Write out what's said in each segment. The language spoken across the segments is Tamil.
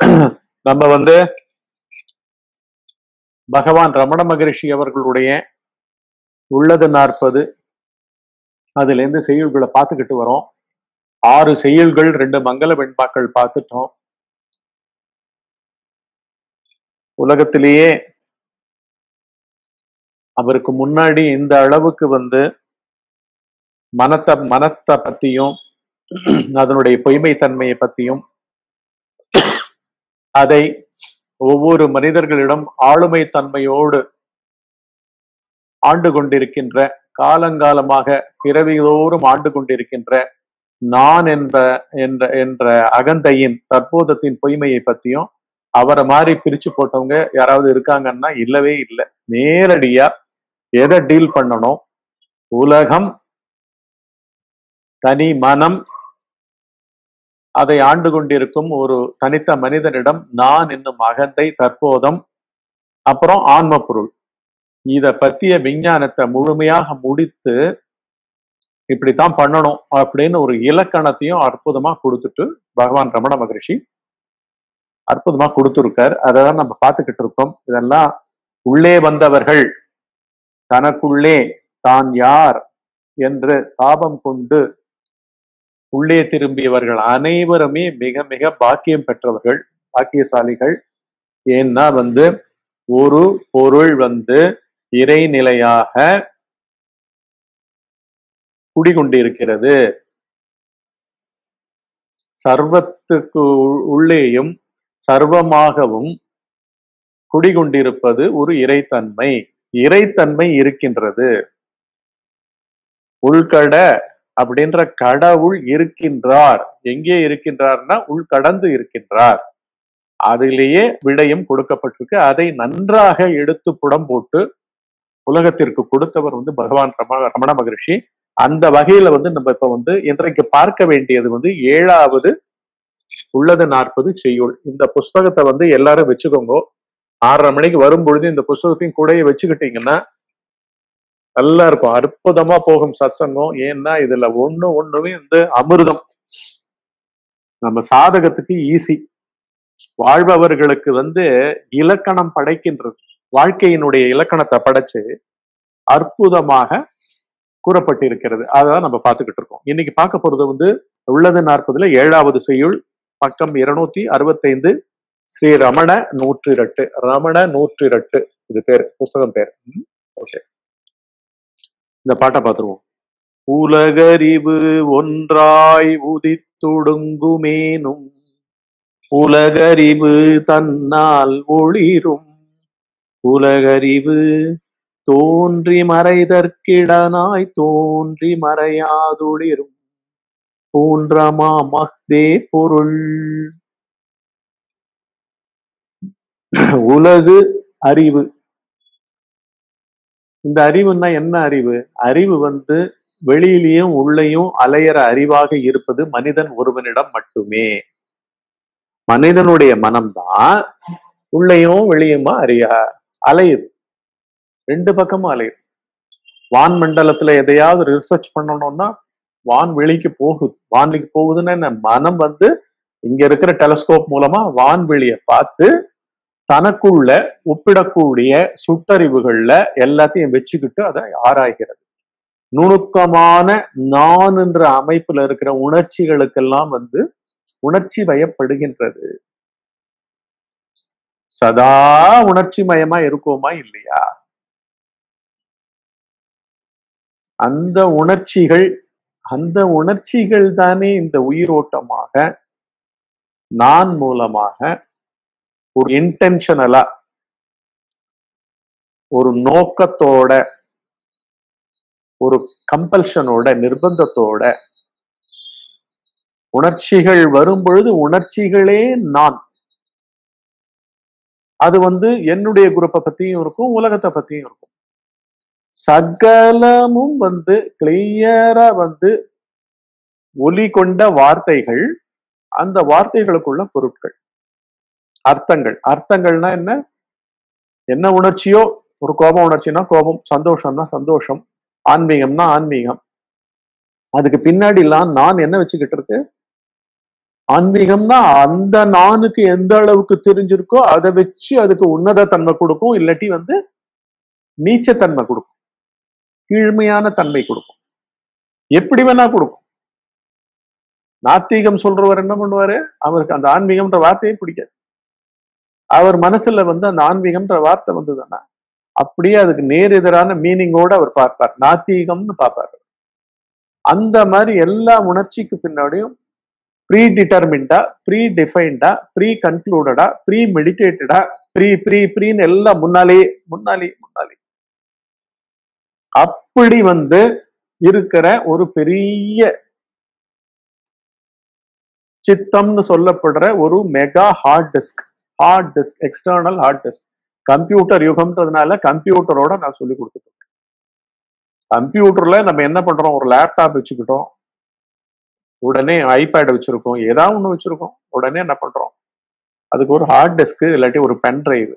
நம்ம வந்து பகவான் ரமண மகரிஷி அவர்களுடைய உள்ளது நாற்பது அதுல இருந்து செய்யுள்களை பார்த்துக்கிட்டு வரோம் ஆறு செய்யுள்கள் ரெண்டு மங்கள வெண்பாக்கள் பார்த்துட்டோம் உலகத்திலேயே அவருக்கு முன்னாடி இந்த அளவுக்கு வந்து மனத்தை மனத்தை பத்தியும் அதனுடைய பொய்மை தன்மையை பத்தியும் அதை ஒவ்வொரு மனிதர்களிடம் ஆளுமை தன்மையோடு ஆண்டு கொண்டிருக்கின்ற காலங்காலமாக பிறவிதோறும் ஆண்டு கொண்டிருக்கின்ற நான் என்ற என்ற என்ற அகந்தையின் தற்போதத்தின் பொய்மையை பத்தியும் அவரை மாதிரி பிரிச்சு போட்டவங்க யாராவது இருக்காங்கன்னா இல்லவே இல்லை நேரடியா எதை டீல் பண்ணணும் உலகம் தனி மனம் அதை ஆண்டு கொண்டிருக்கும் ஒரு தனித்த மனிதனிடம் நான் என்னும் அகந்தை தற்போதம் அப்புறம் ஆன்ம பொருள் இத பத்திய விஞ்ஞானத்தை முழுமையாக முடித்து இப்படித்தான் பண்ணணும் அப்படின்னு ஒரு இலக்கணத்தையும் அற்புதமா கொடுத்துட்டு பகவான் ரமண மகரிஷி அற்புதமா கொடுத்துருக்கார் அதை தான் நம்ம பார்த்துக்கிட்டு இருக்கோம் இதெல்லாம் உள்ளே வந்தவர்கள் தனக்குள்ளே தான் யார் என்று தாபம் கொண்டு உள்ளே திரும்பியவர்கள் அனைவருமே மிக மிக பாக்கியம் பெற்றவர்கள் பாக்கியசாலிகள் ஏன்னா வந்து ஒரு பொருள் வந்து இறைநிலையாக குடிகொண்டிருக்கிறது சர்வத்துக்கு உள்- உள்ளேயும் சர்வமாகவும் குடிகொண்டிருப்பது ஒரு இறைத்தன்மை இறைத்தன்மை இருக்கின்றது உள்கட அப்படின்ற கடவுள் இருக்கின்றார் எங்கே இருக்கின்றார்னா உள்கடந்து இருக்கின்றார் அதிலேயே விடயம் கொடுக்கப்பட்டிருக்கு அதை நன்றாக எடுத்து புடம் போட்டு உலகத்திற்கு கொடுத்தவர் வந்து பகவான் ரம ரமண மகரிஷி அந்த வகையில வந்து நம்ம இப்ப வந்து இன்றைக்கு பார்க்க வேண்டியது வந்து ஏழாவது உள்ளது நாற்பது செய்யுள் இந்த புஸ்தகத்தை வந்து எல்லாரும் வச்சுக்கோங்க ஆறரை மணிக்கு வரும் பொழுது இந்த புஸ்தகத்தையும் கூடயே வச்சுக்கிட்டீங்கன்னா நல்லா இருக்கும் அற்புதமா போகும் சத்சங்கம் ஏன்னா இதுல ஒண்ணு ஒண்ணுமே வந்து அமிர்தம் நம்ம சாதகத்துக்கு ஈஸி வாழ்பவர்களுக்கு வந்து இலக்கணம் படைக்கின்றது வாழ்க்கையினுடைய இலக்கணத்தை படைச்சு அற்புதமாக கூறப்பட்டிருக்கிறது அதான் நம்ம பார்த்துக்கிட்டு இருக்கோம் இன்னைக்கு பார்க்க போறது வந்து உள்ளது நாற்பதுல ஏழாவது செய்யுள் பக்கம் இருநூத்தி அறுபத்தைந்து ஸ்ரீ ரமண நூற்றிரட்டு ரமண நூற்றிரட்டு இது பேர் புஸ்தகம் பேர் ஓகே இந்த பாட்டை பார்த்துருவோம் உலகறிவு ஒன்றாய் உதித்துடுங்குமேனும் உலகறிவு தன்னால் ஒளிரும் உலகறிவு தோன்றி மறைதற்கிடனாய் தோன்றி மறையாதொளிரும் பூன்றமா மக்தே பொருள் உலகு அறிவு இந்த அறிவுன்னா என்ன அறிவு அறிவு வந்து வெளியிலையும் உள்ளேயும் அலையற அறிவாக இருப்பது மனிதன் ஒருவனிடம் மட்டுமே மனிதனுடைய மனம்தான் உள்ளேயும் வெளியுமா அறிய அலையுது ரெண்டு பக்கமும் அலையுது வான் மண்டலத்துல எதையாவது ரிசர்ச் பண்ணணும்னா வான்வெளிக்கு போகுது வான்வெளிக்கு போகுதுன்னா என்ன மனம் வந்து இங்க இருக்கிற டெலஸ்கோப் மூலமா வான்வெளியை பார்த்து தனக்குள்ள ஒப்பிடக்கூடிய சுட்டறிவுகள்ல எல்லாத்தையும் வச்சுக்கிட்டு அதை ஆராய்கிறது நுணுக்கமான நான் என்ற அமைப்புல இருக்கிற உணர்ச்சிகளுக்கெல்லாம் வந்து உணர்ச்சி வயப்படுகின்றது சதா உணர்ச்சி மயமா இருக்கோமா இல்லையா அந்த உணர்ச்சிகள் அந்த உணர்ச்சிகள் தானே இந்த உயிரோட்டமாக நான் மூலமாக ஒரு இன்டென்ஷனலா ஒரு நோக்கத்தோட ஒரு கம்பல்ஷனோட நிர்பந்தத்தோட உணர்ச்சிகள் வரும் பொழுது உணர்ச்சிகளே நான் அது வந்து என்னுடைய குரூப்பை பத்தியும் இருக்கும் உலகத்தை பத்தியும் இருக்கும் சகலமும் வந்து கிளியரா வந்து ஒலி கொண்ட வார்த்தைகள் அந்த வார்த்தைகளுக்குள்ள பொருட்கள் அர்த்தங்கள் அர்த்தங்கள்னா என்ன என்ன உணர்ச்சியோ ஒரு கோபம் உணர்ச்சினா கோபம் சந்தோஷம்னா சந்தோஷம் ஆன்மீகம்னா ஆன்மீகம் அதுக்கு பின்னாடிலாம் நான் என்ன வச்சுக்கிட்டு இருக்கு ஆன்மீகம்னா அந்த நானுக்கு எந்த அளவுக்கு தெரிஞ்சிருக்கோ அதை வச்சு அதுக்கு உன்னத தன்மை கொடுக்கும் இல்லாட்டி வந்து நீச்சத்தன்மை கொடுக்கும் கீழ்மையான தன்மை கொடுக்கும் எப்படி வேணா கொடுக்கும் நாத்திகம் சொல்றவர் என்ன பண்ணுவாரு அவருக்கு அந்த ஆன்மீகம்ன்ற வார்த்தையே பிடிக்காது அவர் மனசுல வந்து அந்த ஆன்மீகம்ன்ற வார்த்தை வந்ததுன்னா அப்படியே அதுக்கு நேர் எதிரான மீனிங்கோட அவர் பார்ப்பார் நாத்திகம்னு பார்ப்பார் அந்த மாதிரி எல்லா உணர்ச்சிக்கு பின்னாடியும் ப்ரீ டிட்டர்மின்டா ப்ரீ டிஃபைன்டா ப்ரீ கன்க்ளூடடா ப்ரீ மெடிடேட்டடா ப்ரீ ப்ரீ ப்ரீன்னு எல்லாம் முன்னாலே முன்னாலே முன்னாலே அப்படி வந்து இருக்கிற ஒரு பெரிய சித்தம்னு சொல்லப்படுற ஒரு mega hard disk hard disk external hard disk computer யுகம்ன்றதுனால கம்ப்யூட்டரோட நான் சொல்லி கொடுத்துட்டேன் கம்ப்யூட்டர்ல நம்ம என்ன பண்றோம் ஒரு லேப்டாப் வச்சுக்கிட்டோம் உடனே ஐபேட் வச்சிருக்கோம் ஏதாவது ஒண்ணு வச்சிருக்கோம் உடனே என்ன பண்றோம் அதுக்கு ஒரு ஹார்ட் டிஸ்க் இல்லாட்டி ஒரு பென் டிரைவ்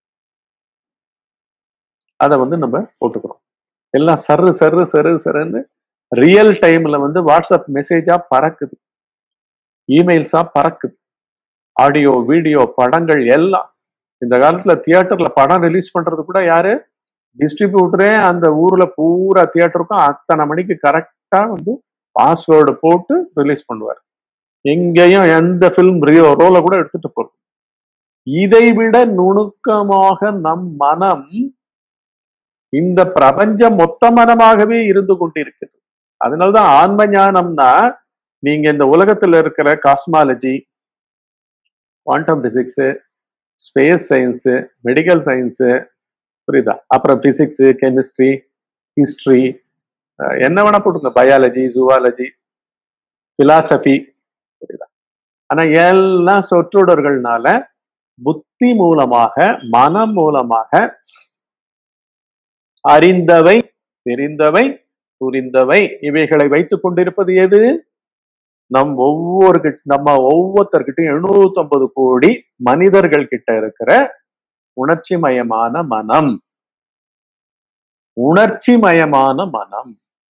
அதை வந்து நம்ம போட்டுக்கிறோம் எல்லாம் சரு சரு சரு சருன்னு ரியல் டைம்ல வந்து வாட்ஸ்அப் மெசேஜா பறக்குது இமெயில்ஸா பறக்குது ஆடியோ வீடியோ படங்கள் எல்லாம் இந்த காலத்துல தியேட்டர்ல படம் ரிலீஸ் பண்றது கூட யாரு டிஸ்ட்ரிபியூட்டரே அந்த ஊர்ல பூரா தியேட்டருக்கும் அத்தனை மணிக்கு கரெக்டா வந்து பாஸ்வேர்டு போட்டு ரிலீஸ் பண்ணுவார் எங்கேயும் எந்த ஃபிலிம் ரியோ ரோல கூட எடுத்துட்டு போறது இதை விட நுணுக்கமாக நம் மனம் இந்த பிரபஞ்சம் மொத்த மனமாகவே இருந்து கொண்டிருக்கிறது அதனாலதான் ஆன்ம ஞானம்னா நீங்க இந்த உலகத்துல இருக்கிற cosmology quantum physics space science medical science புரியுதா அப்புறம் பிசிக்ஸு கெமிஸ்ட்ரி ஹிஸ்ட்ரி என்ன வேணா போட்டுங்க பயாலஜி ஜூவாலஜி பிலாசபி புரியுதா ஆனா எல்லாம் சொற்றொடர்கள்னால புத்தி மூலமாக மனம் மூலமாக அறிந்தவை தெரிந்தவை புரிந்தவை இவைகளை வைத்துக் கொண்டிருப்பது எது நம் ஒவ்வொரு கிட்ட நம்ம ஒவ்வொருத்தர்கிட்டையும் எழுநூத்தி ஐம்பது கோடி மனிதர்கள் கிட்ட இருக்கிற உணர்ச்சி மயமான மனம் உணர்ச்சி மயமான மனம்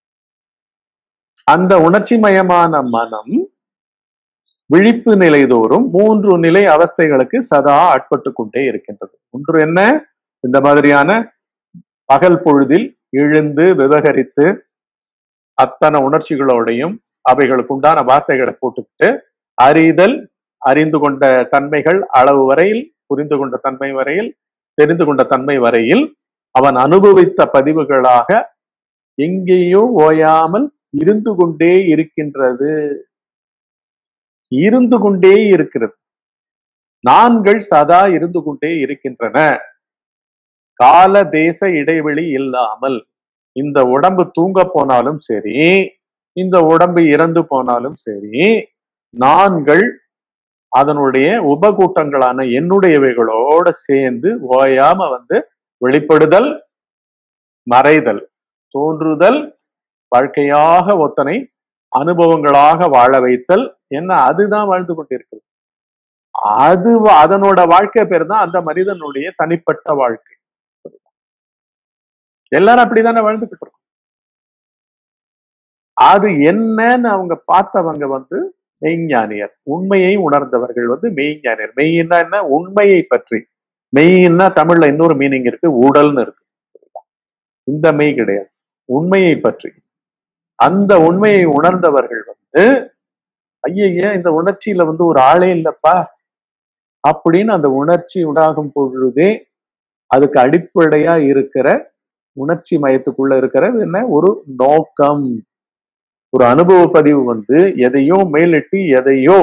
அந்த உணர்ச்சி மயமான மனம் விழிப்பு நிலைதோறும் மூன்று நிலை அவஸ்தைகளுக்கு சதா ஆட்பட்டு கொண்டே இருக்கின்றது ஒன்று என்ன இந்த மாதிரியான பகல் பொழுதில் எழுந்து விவகரித்து அத்தனை உணர்ச்சிகளோடையும் அவைகளுக்கு உண்டான வார்த்தைகளை போட்டுக்கிட்டு அறிதல் அறிந்து கொண்ட தன்மைகள் அளவு வரையில் புரிந்து கொண்ட தன்மை வரையில் தெரிந்து கொண்ட தன்மை வரையில் அவன் அனுபவித்த பதிவுகளாக எங்கேயோ ஓயாமல் இருந்து கொண்டே இருக்கின்றது இருந்து கொண்டே இருக்கிறது நான்கள் சதா இருந்து கொண்டே இருக்கின்றன கால தேச இடைவெளி இல்லாமல் இந்த உடம்பு தூங்க போனாலும் சரி இந்த உடம்பு இறந்து போனாலும் சரி நான்கள் அதனுடைய உபகூட்டங்களான என்னுடையவைகளோட சேர்ந்து ஓயாம வந்து வெளிப்படுதல் மறைதல் தோன்றுதல் வாழ்க்கையாக ஒத்தனை அனுபவங்களாக வாழ வைத்தல் என்ன அதுதான் வாழ்ந்து கொண்டிருக்கிறது அது அதனோட வாழ்க்கை பேர் தான் அந்த மனிதனுடைய தனிப்பட்ட வாழ்க்கை எல்லாரும் அப்படிதானே வாழ்ந்துகிட்டு இருக்கோம் அது என்னன்னு அவங்க பார்த்தவங்க வந்து மெய்ஞானியர் உண்மையை உணர்ந்தவர்கள் வந்து மெய்ஞானியர் மெய்னா என்ன உண்மையை பற்றி மெய்ன்னா தமிழ்ல இன்னொரு மீனிங் இருக்கு ஊடல்னு இருக்கு இந்த மெய் கிடையாது உண்மையை பற்றி அந்த உண்மையை உணர்ந்தவர்கள் வந்து ஐயய்ய இந்த உணர்ச்சியில வந்து ஒரு ஆளே இல்லப்பா அப்படின்னு அந்த உணர்ச்சி உண்டாகும் பொழுதே அதுக்கு அடிப்படையா இருக்கிற உணர்ச்சி மயத்துக்குள்ள இருக்கிறது என்ன ஒரு நோக்கம் ஒரு அனுபவ பதிவு வந்து எதையோ மேலிட்டு எதையோ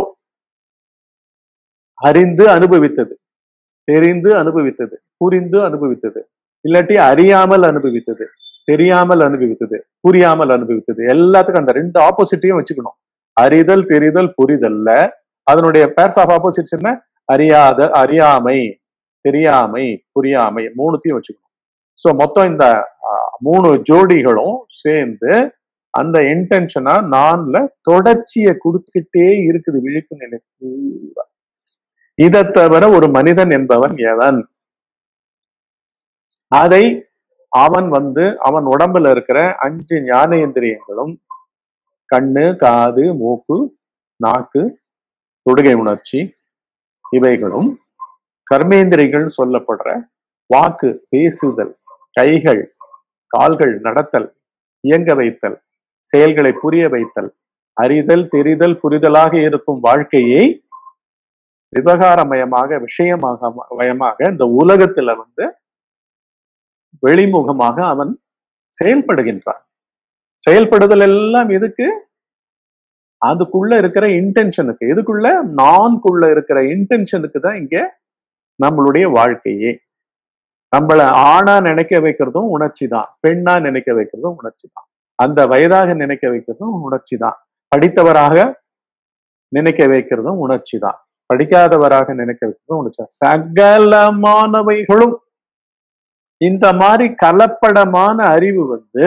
அறிந்து அனுபவித்தது தெரிந்து அனுபவித்தது புரிந்து அனுபவித்தது இல்லாட்டி அறியாமல் அனுபவித்தது தெரியாமல் அனுபவித்தது புரியாமல் அனுபவித்தது எல்லாத்துக்கும் அந்த ரெண்டு ஆப்போசிட்டையும் வச்சுக்கணும் அறிதல் தெரிதல் புரிதல்ல அதனுடைய பேர்ஸ் ஆஃப் ஆப்போசிட்ஸ் என்ன அறியாத அறியாமை தெரியாமை புரியாமை மூணுத்தையும் வச்சுக்கணும் ஸோ மொத்தம் இந்த மூணு ஜோடிகளும் சேர்ந்து அந்த இன்டென்ஷனா நான்ல தொடர்ச்சியை கொடுத்துக்கிட்டே இருக்குது விழிப்பு நிலை இதை தவிர ஒரு மனிதன் என்பவன் எவன் அதை அவன் வந்து அவன் உடம்புல இருக்கிற அஞ்சு ஞானேந்திரியங்களும் கண்ணு காது மூக்கு நாக்கு தொடுகை உணர்ச்சி இவைகளும் கர்மேந்திரிகள் சொல்லப்படுற வாக்கு பேசுதல் கைகள் கால்கள் நடத்தல் இயங்க வைத்தல் செயல்களை புரிய வைத்தல் அறிதல் தெரிதல் புரிதலாக இருக்கும் வாழ்க்கையை விவகாரமயமாக விஷயமாக மயமாக இந்த உலகத்துல வந்து வெளிமுகமாக அவன் செயல்படுகின்றான் செயல்படுதல் எல்லாம் எதுக்கு அதுக்குள்ள இருக்கிற இன்டென்ஷனுக்கு எதுக்குள்ள நான்குள்ள இருக்கிற இன்டென்ஷனுக்கு தான் இங்க நம்மளுடைய வாழ்க்கையே நம்மள ஆணா நினைக்க வைக்கிறதும் உணர்ச்சி தான் பெண்ணா நினைக்க வைக்கிறதும் உணர்ச்சி தான் அந்த வயதாக நினைக்க வைக்கிறதும் உணர்ச்சி தான் படித்தவராக நினைக்க வைக்கிறதும் உணர்ச்சி தான் படிக்காதவராக நினைக்க வைக்கிறதும் உணர்ச்சி தான் சகலமானவைகளும் இந்த மாதிரி கலப்படமான அறிவு வந்து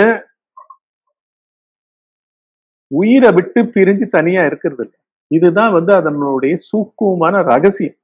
உயிரை விட்டு பிரிஞ்சு தனியா இருக்கிறது இல்லை இதுதான் வந்து அதனுடைய சூக்குமான ரகசியம்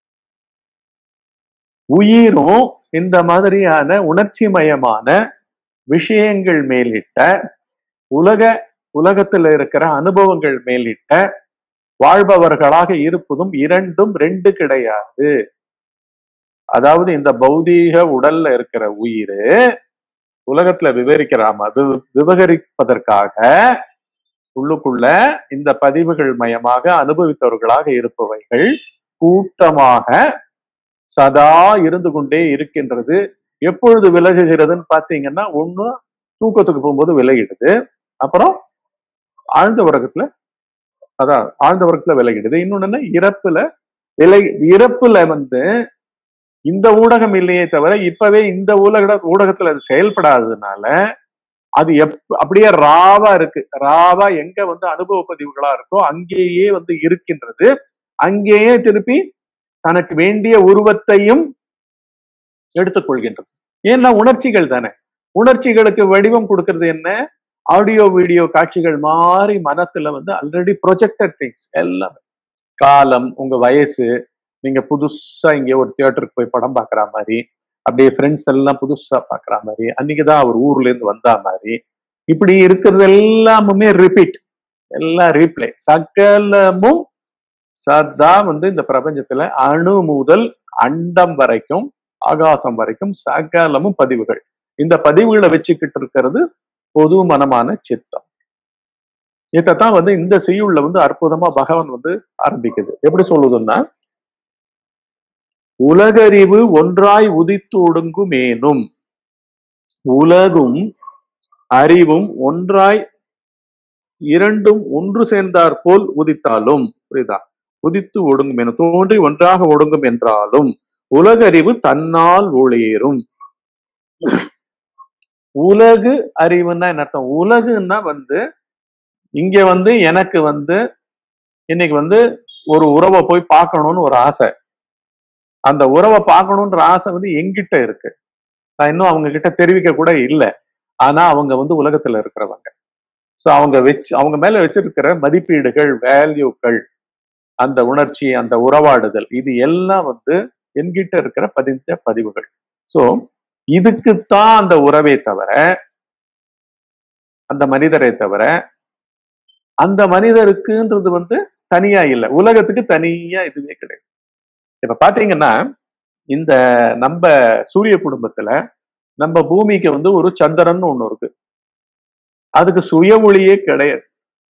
உயிரும் இந்த மாதிரியான உணர்ச்சி மயமான விஷயங்கள் மேலிட்ட உலக உலகத்துல இருக்கிற அனுபவங்கள் மேலிட்ட வாழ்பவர்களாக இருப்பதும் இரண்டும் ரெண்டு கிடையாது அதாவது இந்த பௌதீக உடல்ல இருக்கிற உயிர் உலகத்துல விவரிக்கிறாம விவகரிப்பதற்காக உள்ளுக்குள்ள இந்த பதிவுகள் மயமாக அனுபவித்தவர்களாக இருப்பவைகள் கூட்டமாக சதா இருந்து கொண்டே இருக்கின்றது எப்பொழுது விலகுகிறதுன்னு பாத்தீங்கன்னா ஒண்ணு தூக்கத்துக்கு போகும்போது விலகிடுது அப்புறம் ஆழ்ந்த உறக்கத்துல அதான் ஆழ்ந்த உறக்கத்துல விலகிடுது இன்னொன்னு இறப்புல விலை இறப்புல வந்து இந்த ஊடகம் இல்லையே தவிர இப்பவே இந்த ஊடக ஊடகத்துல அது செயல்படாததுனால அது எப் அப்படியே ராவா இருக்கு ராவா எங்க வந்து அனுபவ பதிவுகளா இருக்கோ அங்கேயே வந்து இருக்கின்றது அங்கேயே திருப்பி தனக்கு வேண்டிய உருவத்தையும் எடுத்துக்கொள்கின்றது ஏன்னா உணர்ச்சிகள் தானே உணர்ச்சிகளுக்கு வடிவம் கொடுக்கறது என்ன ஆடியோ வீடியோ காட்சிகள் மாறி மனத்துல வந்து ஆல்ரெடி ப்ரொஜெக்டட் திங்ஸ் எல்லாமே காலம் உங்க வயசு நீங்க புதுசா இங்க ஒரு தியேட்டருக்கு போய் படம் பாக்குற மாதிரி அப்படியே ஃப்ரெண்ட்ஸ் எல்லாம் புதுசா பாக்குற மாதிரி அன்னைக்குதான் அவர் ஊர்ல இருந்து வந்தா மாதிரி இப்படி இருக்கிறது எல்லாமுமே ரிப்பீட் எல்லாம் ரீப்ளே சகலமும் சதா வந்து இந்த பிரபஞ்சத்துல அணு முதல் அண்டம் வரைக்கும் ஆகாசம் வரைக்கும் சகலமும் பதிவுகள் இந்த பதிவுகளை வச்சுக்கிட்டு இருக்கிறது பொது மனமான சித்தம் இதைத்தான் வந்து இந்த செய்யுள்ள வந்து அற்புதமா பகவான் வந்து ஆரம்பிக்குது எப்படி சொல்லுதுன்னா உலகறிவு ஒன்றாய் உதித்து ஒடுங்குமேனும் உலகும் அறிவும் ஒன்றாய் இரண்டும் ஒன்று சேர்ந்தார் போல் உதித்தாலும் புரியுதா உதித்து ஒடுங்கும் என தோன்றி ஒன்றாக ஒடுங்கும் என்றாலும் உலகறிவு தன்னால் ஒளியேறும் உலகு அறிவுன்னா என்ன அர்த்தம் உலகுன்னா வந்து இங்க வந்து எனக்கு வந்து இன்னைக்கு வந்து ஒரு உறவை போய் பார்க்கணும்னு ஒரு ஆசை அந்த உறவை பார்க்கணுன்ற ஆசை வந்து எங்கிட்ட இருக்கு நான் இன்னும் அவங்க கிட்ட தெரிவிக்க கூட இல்லை ஆனா அவங்க வந்து உலகத்துல இருக்கிறவங்க ஸோ அவங்க வச்சு அவங்க மேல வச்சிருக்கிற மதிப்பீடுகள் வேல்யூக்கள் அந்த உணர்ச்சி அந்த உறவாடுதல் இது எல்லாம் வந்து என்கிட்ட இருக்கிற பதிந்த பதிவுகள் ஸோ இதுக்குத்தான் அந்த உறவே தவிர அந்த மனிதரை தவிர அந்த மனிதருக்குன்றது வந்து தனியா இல்லை உலகத்துக்கு தனியா இதுவே கிடையாது இப்ப பாத்தீங்கன்னா இந்த நம்ம சூரிய குடும்பத்துல நம்ம பூமிக்கு வந்து ஒரு சந்திரன் ஒண்ணு இருக்கு அதுக்கு சுய ஒளியே கிடையாது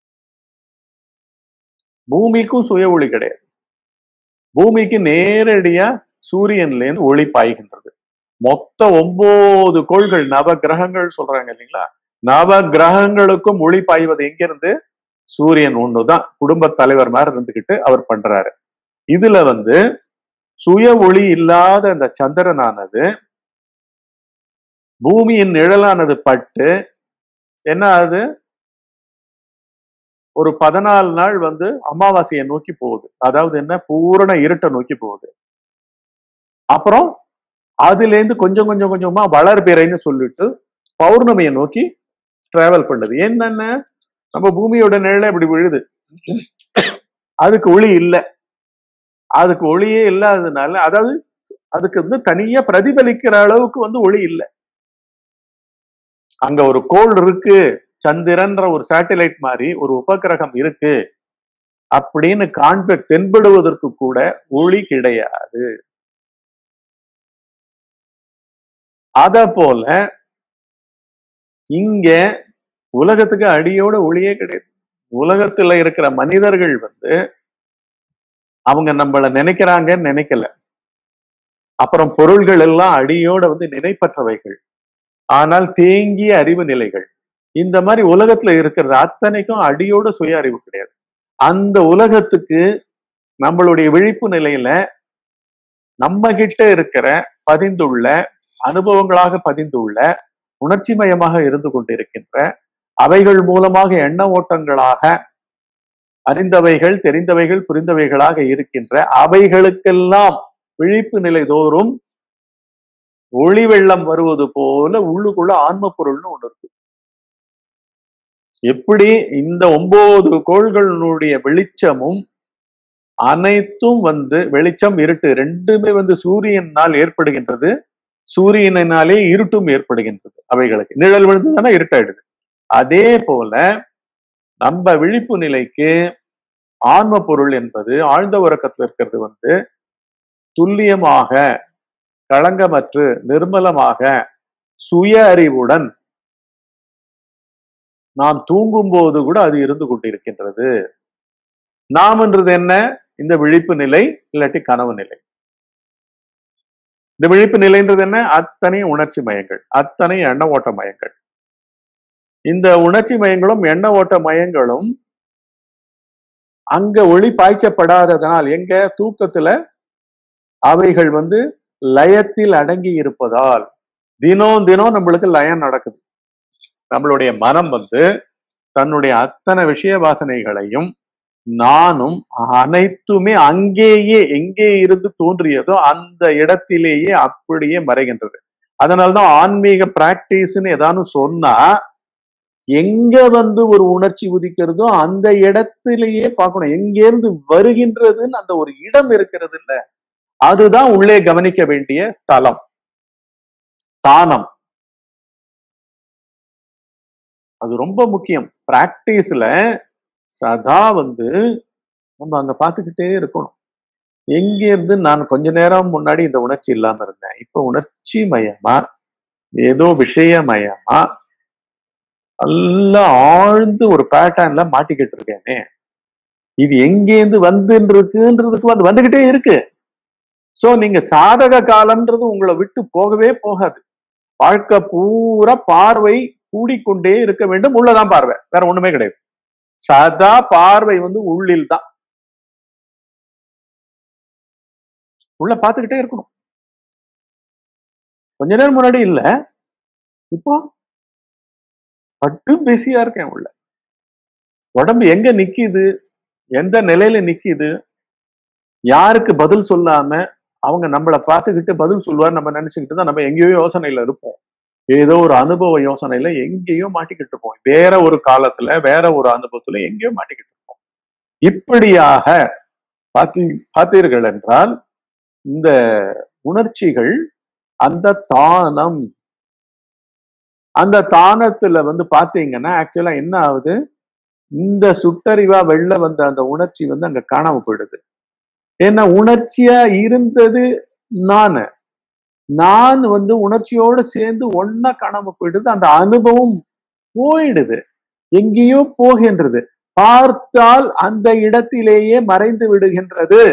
பூமிக்கும் சுய ஒளி கிடையாது பூமிக்கு நேரடியா சூரியன்ல இருந்து ஒளி பாய்கின்றது மொத்த ஒன்பது கோள்கள் நவ கிரகங்கள் சொல்றாங்க இல்லைங்களா நவ கிரகங்களுக்கும் ஒளி பாய்வது எங்கிருந்து சூரியன் ஒண்ணுதான் குடும்ப தலைவர் மாதிரி இருந்துகிட்டு அவர் பண்றாரு இதுல வந்து சுய ஒளி இல்லாத அந்த சந்திரனானது பூமியின் நிழலானது பட்டு என்ன ஆகுது ஒரு பதினாலு நாள் வந்து அமாவாசையை நோக்கி போகுது அதாவது என்ன பூரண இருட்டை நோக்கி போகுது அப்புறம் அதுல இருந்து கொஞ்சம் கொஞ்சம் கொஞ்சமா வளர்பிறைன்னு சொல்லிட்டு பௌர்ணமியை நோக்கி டிராவல் பண்ணுது என்னென்ன நம்ம பூமியோட நிழல இப்படி விழுது அதுக்கு ஒளி இல்லை அதுக்கு ஒளியே இல்லாததுனால அதாவது அதுக்கு வந்து தனியா பிரதிபலிக்கிற அளவுக்கு வந்து ஒளி இல்லை அங்க ஒரு கோள் இருக்கு சந்திரன்ற ஒரு சேட்டலைட் மாதிரி ஒரு உபகிரகம் இருக்கு அப்படின்னு காண்ப தென்படுவதற்கு கூட ஒளி கிடையாது அத போல இங்க உலகத்துக்கு அடியோட ஒளியே கிடையாது உலகத்துல இருக்கிற மனிதர்கள் வந்து அவங்க நம்மள நினைக்கிறாங்கன்னு நினைக்கல அப்புறம் பொருள்கள் எல்லாம் அடியோட வந்து நினைப்பற்றவைகள் ஆனால் தேங்கிய அறிவு நிலைகள் இந்த மாதிரி உலகத்துல இருக்கிறது அத்தனைக்கும் அடியோட சுய அறிவு கிடையாது அந்த உலகத்துக்கு நம்மளுடைய விழிப்பு நிலையில நம்ம கிட்ட இருக்கிற பதிந்துள்ள அனுபவங்களாக பதிந்துள்ள உணர்ச்சி மயமாக இருந்து கொண்டிருக்கின்ற அவைகள் மூலமாக எண்ண ஓட்டங்களாக அறிந்தவைகள் தெரிந்தவைகள் புரிந்தவைகளாக இருக்கின்ற அவைகளுக்கெல்லாம் விழிப்பு நிலை தோறும் ஒளி வெள்ளம் வருவது போல உள்ளுக்குள்ள ஆன்ம பொருள்னு ஒண்ணு இருக்கு எப்படி இந்த ஒன்பது கோள்களுடைய வெளிச்சமும் அனைத்தும் வந்து வெளிச்சம் இருட்டு ரெண்டுமே வந்து சூரியனால் ஏற்படுகின்றது சூரியனினாலே இருட்டும் ஏற்படுகின்றது அவைகளுக்கு நிழல் விழுந்ததுன்னா இருட்டாயிடுது அதே போல நம்ம விழிப்பு நிலைக்கு ஆன்ம பொருள் என்பது ஆழ்ந்த உறக்கத்துல இருக்கிறது வந்து துல்லியமாக களங்கமற்று நிர்மலமாக சுய அறிவுடன் நாம் தூங்கும் போது கூட அது இருந்து கொண்டிருக்கின்றது நாம்ன்றது என்ன இந்த விழிப்பு நிலை இல்லாட்டி கனவு நிலை இந்த விழிப்பு நிலைன்றது என்ன அத்தனை உணர்ச்சி மயங்கள் அத்தனை எண்ண ஓட்ட மயங்கள் இந்த உணர்ச்சி மயங்களும் எண்ண ஓட்ட மயங்களும் அங்க ஒளி பாய்ச்சப்படாததனால் எங்க தூக்கத்துல அவைகள் வந்து லயத்தில் அடங்கி இருப்பதால் தினம் தினம் நம்மளுக்கு லயம் நடக்குது நம்மளுடைய மனம் வந்து தன்னுடைய அத்தனை விஷய வாசனைகளையும் நானும் அனைத்துமே அங்கேயே எங்கே இருந்து தோன்றியதோ அந்த இடத்திலேயே அப்படியே மறைகின்றது அதனால்தான் ஆன்மீக பிராக்டிஸ்ன்னு ஏதாவது சொன்னா எங்க வந்து ஒரு உணர்ச்சி உதிக்கிறதோ அந்த இடத்திலேயே பார்க்கணும் எங்கேருந்து வருகின்றதுன்னு அந்த ஒரு இடம் இருக்கிறது இல்ல அதுதான் உள்ளே கவனிக்க வேண்டிய தலம் தானம் அது ரொம்ப முக்கியம் பிராக்டிஸ்ல சதா வந்து நம்ம அங்க பார்த்துக்கிட்டே இருக்கணும் எங்க இருந்து நான் கொஞ்ச நேரம் முன்னாடி இந்த உணர்ச்சி இல்லாம இருந்தேன் இப்ப உணர்ச்சி மயமா ஏதோ விஷயமயமா நல்லா ஆழ்ந்து ஒரு பேட்டர்ன்ல மாட்டிக்கிட்டு இருக்கேனே இது எங்கேருந்து வந்துருக்குன்றதுக்கு வந்து வந்துகிட்டே இருக்கு சோ நீங்க சாதக காலம்ன்றது உங்களை விட்டு போகவே போகாது வாழ்க்கை பூரா பார்வை கூடிக்கொண்டே இருக்க வேண்டும் உள்ளதான் பார்வை வேற ஒண்ணுமே கிடையாது சதா பார்வை வந்து உள்ளில் தான் உள்ள பார்த்துக்கிட்டே இருக்கணும் கொஞ்ச நேரம் முன்னாடி இல்ல இப்போ பட்டு பிஸியா இருக்கேன் உள்ள உடம்பு எங்க நிக்குது எந்த நிலையில நிக்குது யாருக்கு பதில் சொல்லாம அவங்க நம்மளை பார்த்துக்கிட்டு பதில் சொல்லுவார் நம்ம நினைச்சுக்கிட்டு தான் நம்ம எங்கேயோ யோசனையில இருப்போம் ஏதோ ஒரு அனுபவ யோசனையில எங்கேயோ மாட்டிக்கிட்டு இருப்போம் வேற ஒரு காலத்துல வேற ஒரு அனுபவத்துல எங்கேயோ மாட்டிக்கிட்டு இருப்போம் இப்படியாக பார்த்தி பார்த்தீர்கள் என்றால் இந்த உணர்ச்சிகள் அந்த தானம் அந்த தானத்துல வந்து பாத்தீங்கன்னா ஆக்சுவலா என்ன ஆகுது இந்த சுட்டறிவா வெளில வந்த அந்த உணர்ச்சி வந்து அங்க காணாம போயிடுது ஏன்னா உணர்ச்சியா இருந்தது நான் நான் வந்து உணர்ச்சியோடு சேர்ந்து ஒன்னா காணாம போயிடுது அந்த அனுபவம் போயிடுது எங்கேயோ போகின்றது பார்த்தால் அந்த இடத்திலேயே மறைந்து விடுகின்றது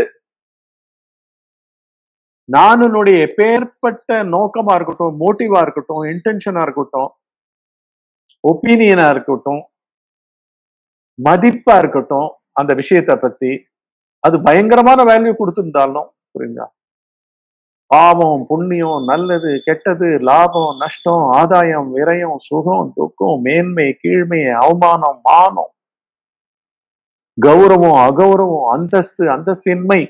நானுடைய எப்பேற்பட்ட நோக்கமா இருக்கட்டும் மோட்டிவா இருக்கட்டும் இன்டென்ஷனா இருக்கட்டும் ஒப்பீனியனா இருக்கட்டும் மதிப்பா இருக்கட்டும் அந்த விஷயத்தை பத்தி அது பயங்கரமான வேல்யூ கொடுத்திருந்தாலும் புரியுங்களா பாவம் புண்ணியம் நல்லது கெட்டது லாபம் நஷ்டம் ஆதாயம் விரயம் சுகம் துக்கம் மேன்மை கீழ்மை அவமானம் மானம் கௌரவம் அகௌரவம் அந்தஸ்து அந்தஸ்தின்மை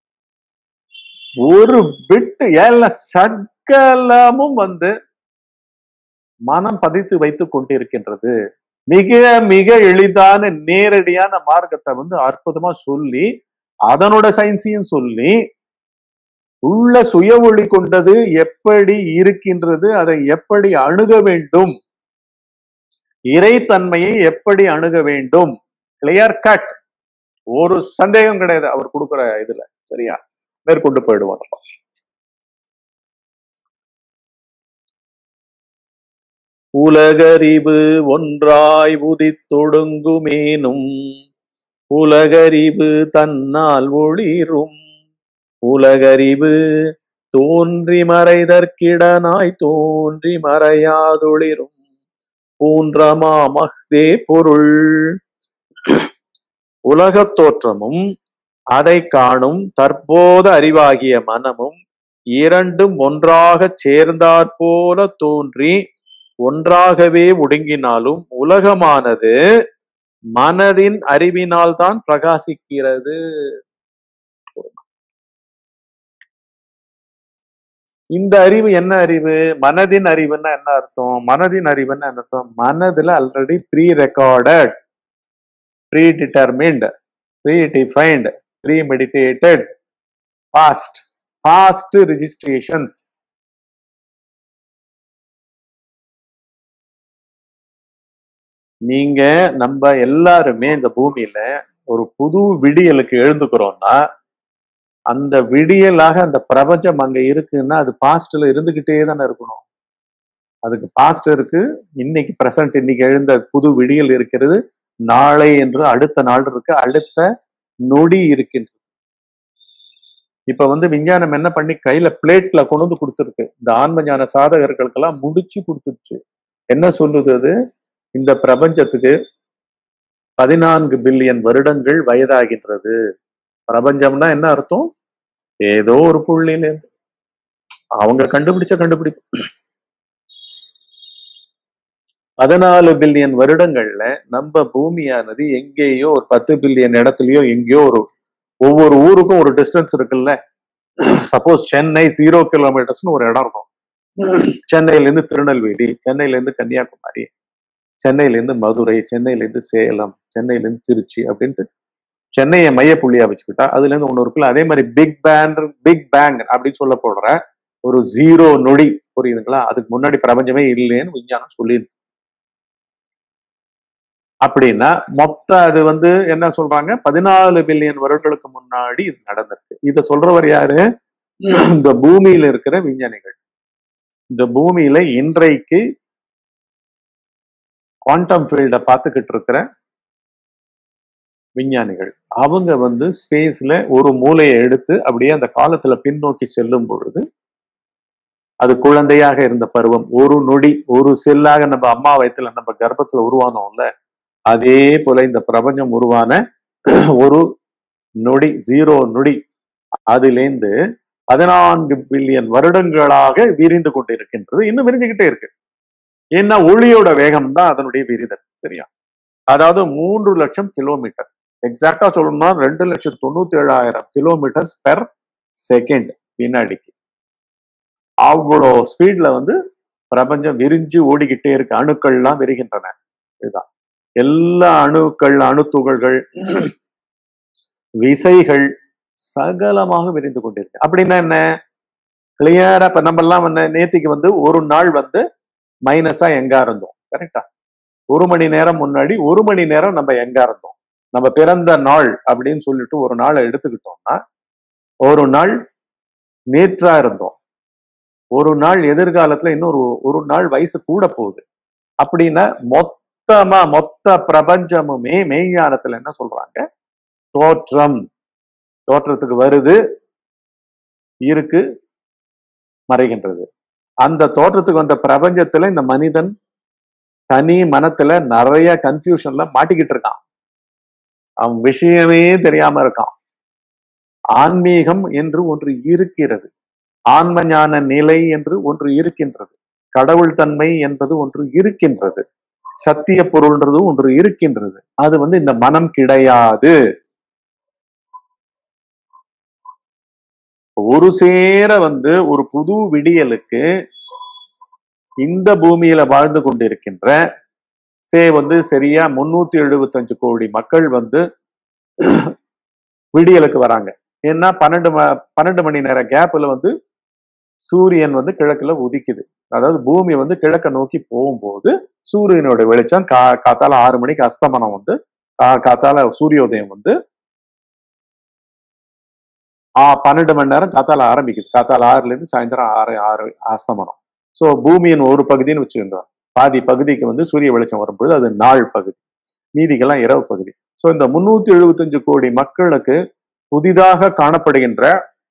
ஒரு பிட்டு ஏல சகலமும் வந்து மனம் பதித்து வைத்துக் கொண்டிருக்கின்றது மிக மிக எளிதான நேரடியான மார்க்கத்தை வந்து அற்புதமா சொல்லி அதனோட சயின்ஸையும் சொல்லி உள்ள சுய ஒளி கொண்டது எப்படி இருக்கின்றது அதை எப்படி அணுக வேண்டும் இறைத்தன்மையை எப்படி அணுக வேண்டும் கிளியர் கட் ஒரு சந்தேகம் கிடையாது அவர் கொடுக்குற இதுல சரியா மேற்கொண்டு போயிடுவோம் நம்ம. உலகறிவு ஒன்றாய் உதித்தொடுங்குமேனும் உலகறிவு தன்னால் ஒளிரும் உலகறிவு தோன்றி மறைதற்கிடனாய் தோன்றி மறையாதொளிரும் பூன்றமா மஹ்தே பொருள் உலகத் தோற்றமும் அதை காணும் தற்போத அறிவாகிய மனமும் இரண்டும் ஒன்றாகச் சேர்ந்தாற்போல தோன்றி ஒன்றாகவே ஒடுங்கினாலும் உலகமானது மனதின் அறிவினால் தான் பிரகாசிக்கிறது இந்த அறிவு என்ன அறிவு மனதின் அறிவுன்னா என்ன அர்த்தம் மனதின் அறிவுன்னா என்ன அர்த்தம் மனதுல already pre recorded pre determined pre defined pre meditated past past registrations நீங்க நம்ம எல்லாருமே இந்த பூமியில ஒரு புது விடியலுக்கு எழுந்துக்கிறோம்னா அந்த விடியலாக அந்த பிரபஞ்சம் அங்க இருக்குன்னா அது பாஸ்ட்ல இருந்துகிட்டே தானே இருக்கணும் அதுக்கு பாஸ்ட் இருக்கு இன்னைக்கு பிரசன்ட் இன்னைக்கு எழுந்த புது விடியல் இருக்கிறது நாளை என்று அடுத்த நாள் இருக்கு அடுத்த நொடி இருக்கின்றது இப்ப வந்து விஞ்ஞானம் என்ன பண்ணி கையில பிளேட்ல கொண்டு வந்து கொடுத்துருக்கு இந்த ஆன்ம ஞான சாதகர்களுக்கெல்லாம் முடிச்சு கொடுத்துருச்சு என்ன சொல்லுது அது இந்த பிரபஞ்சத்துக்கு பதினான்கு பில்லியன் வருடங்கள் வயதாகின்றது பிரபஞ்சம்னா என்ன அர்த்தம் ஏதோ ஒரு புள்ளியில இருந்து. அவங்க கண்டுபிடிச்ச கண்டுபிடிப்பு பதினாலு பில்லியன் வருடங்கள்ல நம்ம பூமியானது எங்கேயோ ஒரு பத்து பில்லியன் இடத்துலயோ எங்கேயோ ஒரு ஒவ்வொரு ஊருக்கும் ஒரு டிஸ்டன்ஸ் இருக்குல்ல சப்போஸ் சென்னை ஜீரோ கிலோமீட்டர்ஸ்னு ஒரு இடம் இருக்கும் சென்னையில இருந்து திருநெல்வேலி சென்னையில இருந்து கன்னியாகுமரி சென்னையில இருந்து மதுரை சென்னையில இருந்து சேலம் சென்னையில இருந்து திருச்சி அப்படின்ட்டு சென்னையை மையப்புள்ளியா வச்சுக்கிட்டா அதுல இருந்து ஒண்ணு இருக்குல்ல அதே மாதிரி பிக் பேங் பிக் பேங் அப்படின்னு சொல்ல போடுற ஒரு ஜீரோ நொடி புரியுதுங்களா அதுக்கு முன்னாடி பிரபஞ்சமே இல்லைன்னு விஞ்ஞானம் சொல்லி அப்படின்னா மொத்த அது வந்து என்ன சொல்றாங்க பதினாலு பில்லியன் வருடங்களுக்கு முன்னாடி இது நடந்திருக்கு இத சொல்றவர் யாரு இந்த பூமியில இருக்கிற விஞ்ஞானிகள் இந்த பூமியில இன்றைக்கு குவாண்டம் ஃபீல்ட பார்த்துக்கிட்டு இருக்கிற விஞ்ஞானிகள் அவங்க வந்து ஸ்பேஸ்ல ஒரு மூலையை எடுத்து அப்படியே அந்த காலத்துல பின்னோக்கி செல்லும் பொழுது அது குழந்தையாக இருந்த பருவம் ஒரு நொடி ஒரு செல்லாக நம்ம அம்மா வயத்துல நம்ம கர்ப்பத்துல உருவானோம்ல அதே போல இந்த பிரபஞ்சம் உருவான ஒரு நொடி ஜீரோ நொடி அதிலேந்து பதினான்கு பில்லியன் வருடங்களாக விரிந்து கொண்டு இருக்கின்றது இன்னும் விரிஞ்சுக்கிட்டே இருக்கு ஏன்னா ஒளியோட வேகம் தான் அதனுடைய விரிதல் சரியா அதாவது மூன்று லட்சம் கிலோமீட்டர் எக்ஸாக்டா சொல்லணும்னா ரெண்டு லட்சம் தொண்ணூத்தி ஏழாயிரம் கிலோமீட்டர்ஸ் பெர் செகண்ட் வினாடிக்கு அவ்வளோ ஸ்பீட்ல வந்து பிரபஞ்சம் விரிஞ்சு ஓடிக்கிட்டே இருக்கு அணுக்கள்லாம் விரிகின்றன இதுதான் எல்லா அணுக்கள் அணுத்துகள்கள் விசைகள் சகலமாக விரிந்து கொண்டிருக்கு அப்படின்னா என்ன கிளியரா இப்ப நம்ம எல்லாம் வந்து நேத்திக்கு வந்து ஒரு நாள் வந்து மைனஸா எங்க இருந்தோம் கரெக்டா ஒரு மணி நேரம் முன்னாடி ஒரு மணி நேரம் நம்ம எங்க இருந்தோம் நம்ம பிறந்த நாள் அப்படின்னு சொல்லிட்டு ஒரு நாளை எடுத்துக்கிட்டோம்னா ஒரு நாள் நேற்றா இருந்தோம் ஒரு நாள் எதிர்காலத்துல இன்னொரு ஒரு நாள் வயசு கூட போகுது அப்படின்னா மொத்தமா மொத்த பிரபஞ்சமுமே மெய்ஞானத்துல என்ன சொல்றாங்க தோற்றம் தோற்றத்துக்கு வருது இருக்கு மறைகின்றது அந்த தோற்றத்துக்கு வந்த பிரபஞ்சத்துல இந்த மனிதன் தனி மனத்துல நிறைய கன்ஃபியூஷன்ல மாட்டிக்கிட்டு இருக்கான் அவன் விஷயமே தெரியாம இருக்கான் ஆன்மீகம் என்று ஒன்று இருக்கிறது ஆன்ம ஞான நிலை என்று ஒன்று இருக்கின்றது கடவுள் தன்மை என்பது ஒன்று இருக்கின்றது சத்திய பொருள்ன்றது ஒன்று இருக்கின்றது அது வந்து இந்த மனம் கிடையாது ஒரு சேர வந்து ஒரு புது விடியலுக்கு இந்த பூமியில வாழ்ந்து கொண்டிருக்கின்ற சே வந்து சரியா முன்னூத்தி எழுபத்தஞ்சு கோடி மக்கள் வந்து விடியலுக்கு வராங்க ஏன்னா பன்னெண்டு ம பன்னெண்டு மணி நேர கேப்ல வந்து சூரியன் வந்து கிழக்குல உதிக்குது அதாவது பூமி வந்து கிழக்க நோக்கி போகும்போது சூரியனோட வெளிச்சம் கா காத்தால ஆறு மணிக்கு அஸ்தமனம் வந்து கா காத்தால சூரியோதயம் வந்து ஆ பன்னெண்டு மணி நேரம் காத்தால ஆரம்பிக்குது காத்தால ஆறுல இருந்து சாயந்தரம் ஆறு ஆறு அஸ்தமனம் ஸோ பூமியின் ஒரு பகுதின்னு வச்சுருந்தோம் பாதி பகுதிக்கு வந்து சூரிய வெளிச்சம் வரும்பொழுது அது நாள் பகுதி மீதிக்கெல்லாம் இரவு பகுதி ஸோ இந்த முன்னூத்தி எழுபத்தஞ்சு கோடி மக்களுக்கு புதிதாக காணப்படுகின்ற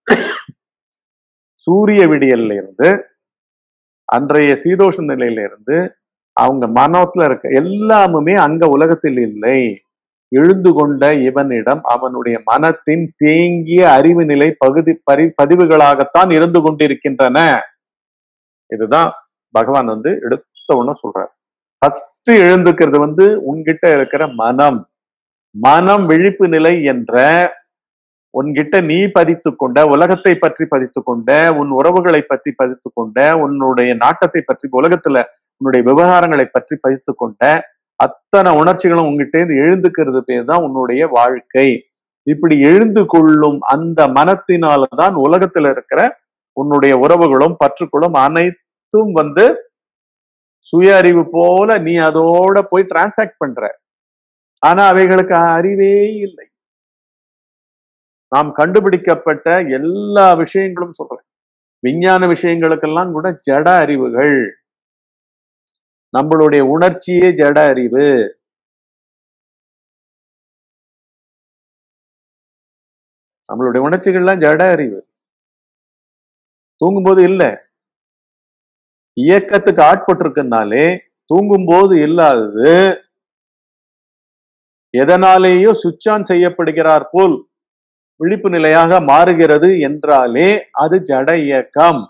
சூரிய விடியல்ல இருந்து அன்றைய சீதோஷ நிலையில இருந்து அவங்க மனத்துல இருக்க எல்லாமுமே அங்க உலகத்தில் இல்லை எழுந்து கொண்ட இவனிடம் அவனுடைய மனத்தின் தேங்கிய அறிவு நிலை பகுதி பரி பதிவுகளாகத்தான் இருந்து கொண்டிருக்கின்றன இதுதான் பகவான் வந்து எடுத்த உடனே சொல்றார் ஃபர்ஸ்ட் எழுந்துக்கிறது வந்து உன்கிட்ட இருக்கிற மனம் மனம் விழிப்பு நிலை என்ற உன்கிட்ட நீ பதித்து கொண்ட உலகத்தை பற்றி பதித்து கொண்ட உன் உறவுகளை பற்றி பதித்து கொண்ட உன்னுடைய நாட்டத்தை பற்றி உலகத்துல உன்னுடைய விவகாரங்களை பற்றி பதித்து கொண்ட அத்தனை உணர்ச்சிகளும் உங்ககிட்ட இருந்து எழுந்துக்கிறது பேர் தான் உன்னுடைய வாழ்க்கை இப்படி எழுந்து கொள்ளும் அந்த மனத்தினால்தான் உலகத்துல இருக்கிற உன்னுடைய உறவுகளும் பற்றுக்களும் அனைத்தும் வந்து சுய அறிவு போல நீ அதோட போய் டிரான்சாக்ட் பண்ற ஆனா அவைகளுக்கு அறிவே இல்லை நாம் கண்டுபிடிக்கப்பட்ட எல்லா விஷயங்களும் சொல்றேன் விஞ்ஞான விஷயங்களுக்கெல்லாம் கூட ஜட அறிவுகள் நம்மளுடைய உணர்ச்சியே ஜட அறிவு நம்மளுடைய உணர்ச்சிகள்லாம் ஜட அறிவு தூங்கும்போது இல்ல இயக்கத்துக்கு ஆட்பட்டிருக்குனாலே தூங்கும்போது இல்லாதது எதனாலேயோ சுவிட்ச் ஆன் செய்யப்படுகிறார் போல் விழிப்பு நிலையாக மாறுகிறது என்றாலே அது ஜட இயக்கம்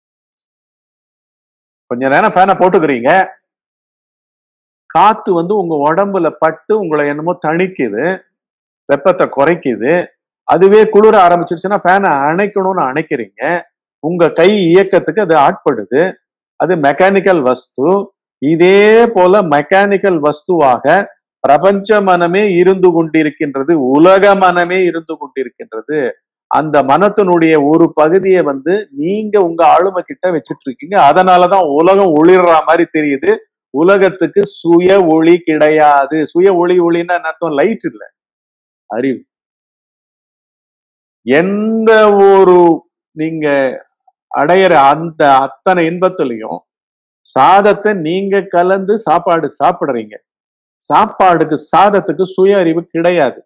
கொஞ்ச நேரம் ஃபேனை போட்டுக்கிறீங்க காத்து வந்து உங்க உடம்புல பட்டு உங்களை என்னமோ தணிக்குது வெப்பத்தை குறைக்குது அதுவே குளிர ஆரம்பிச்சிருச்சுன்னா ஃபேனை அணைக்கணும்னு அணைக்கிறீங்க உங்க கை இயக்கத்துக்கு அது ஆட்படுது அது மெக்கானிக்கல் வஸ்து இதே போல மெக்கானிக்கல் வஸ்துவாக பிரபஞ்ச மனமே இருந்து கொண்டிருக்கின்றது உலக மனமே இருந்து கொண்டிருக்கின்றது அந்த மனத்தினுடைய ஒரு பகுதியை வந்து நீங்க உங்க ஆளுமை கிட்ட வச்சுட்டு இருக்கீங்க அதனாலதான் உலகம் ஒளிர்ற மாதிரி தெரியுது உலகத்துக்கு சுய ஒளி கிடையாது சுய ஒளி ஒளின்னா என்ன அர்த்தம் லைட் இல்ல அறிவு எந்த ஒரு நீங்க அடையிற அந்த அத்தனை இன்பத்திலையும் சாதத்தை நீங்க கலந்து சாப்பாடு சாப்பிடுறீங்க சாப்பாடுக்கு சாதத்துக்கு சுய அறிவு கிடையாது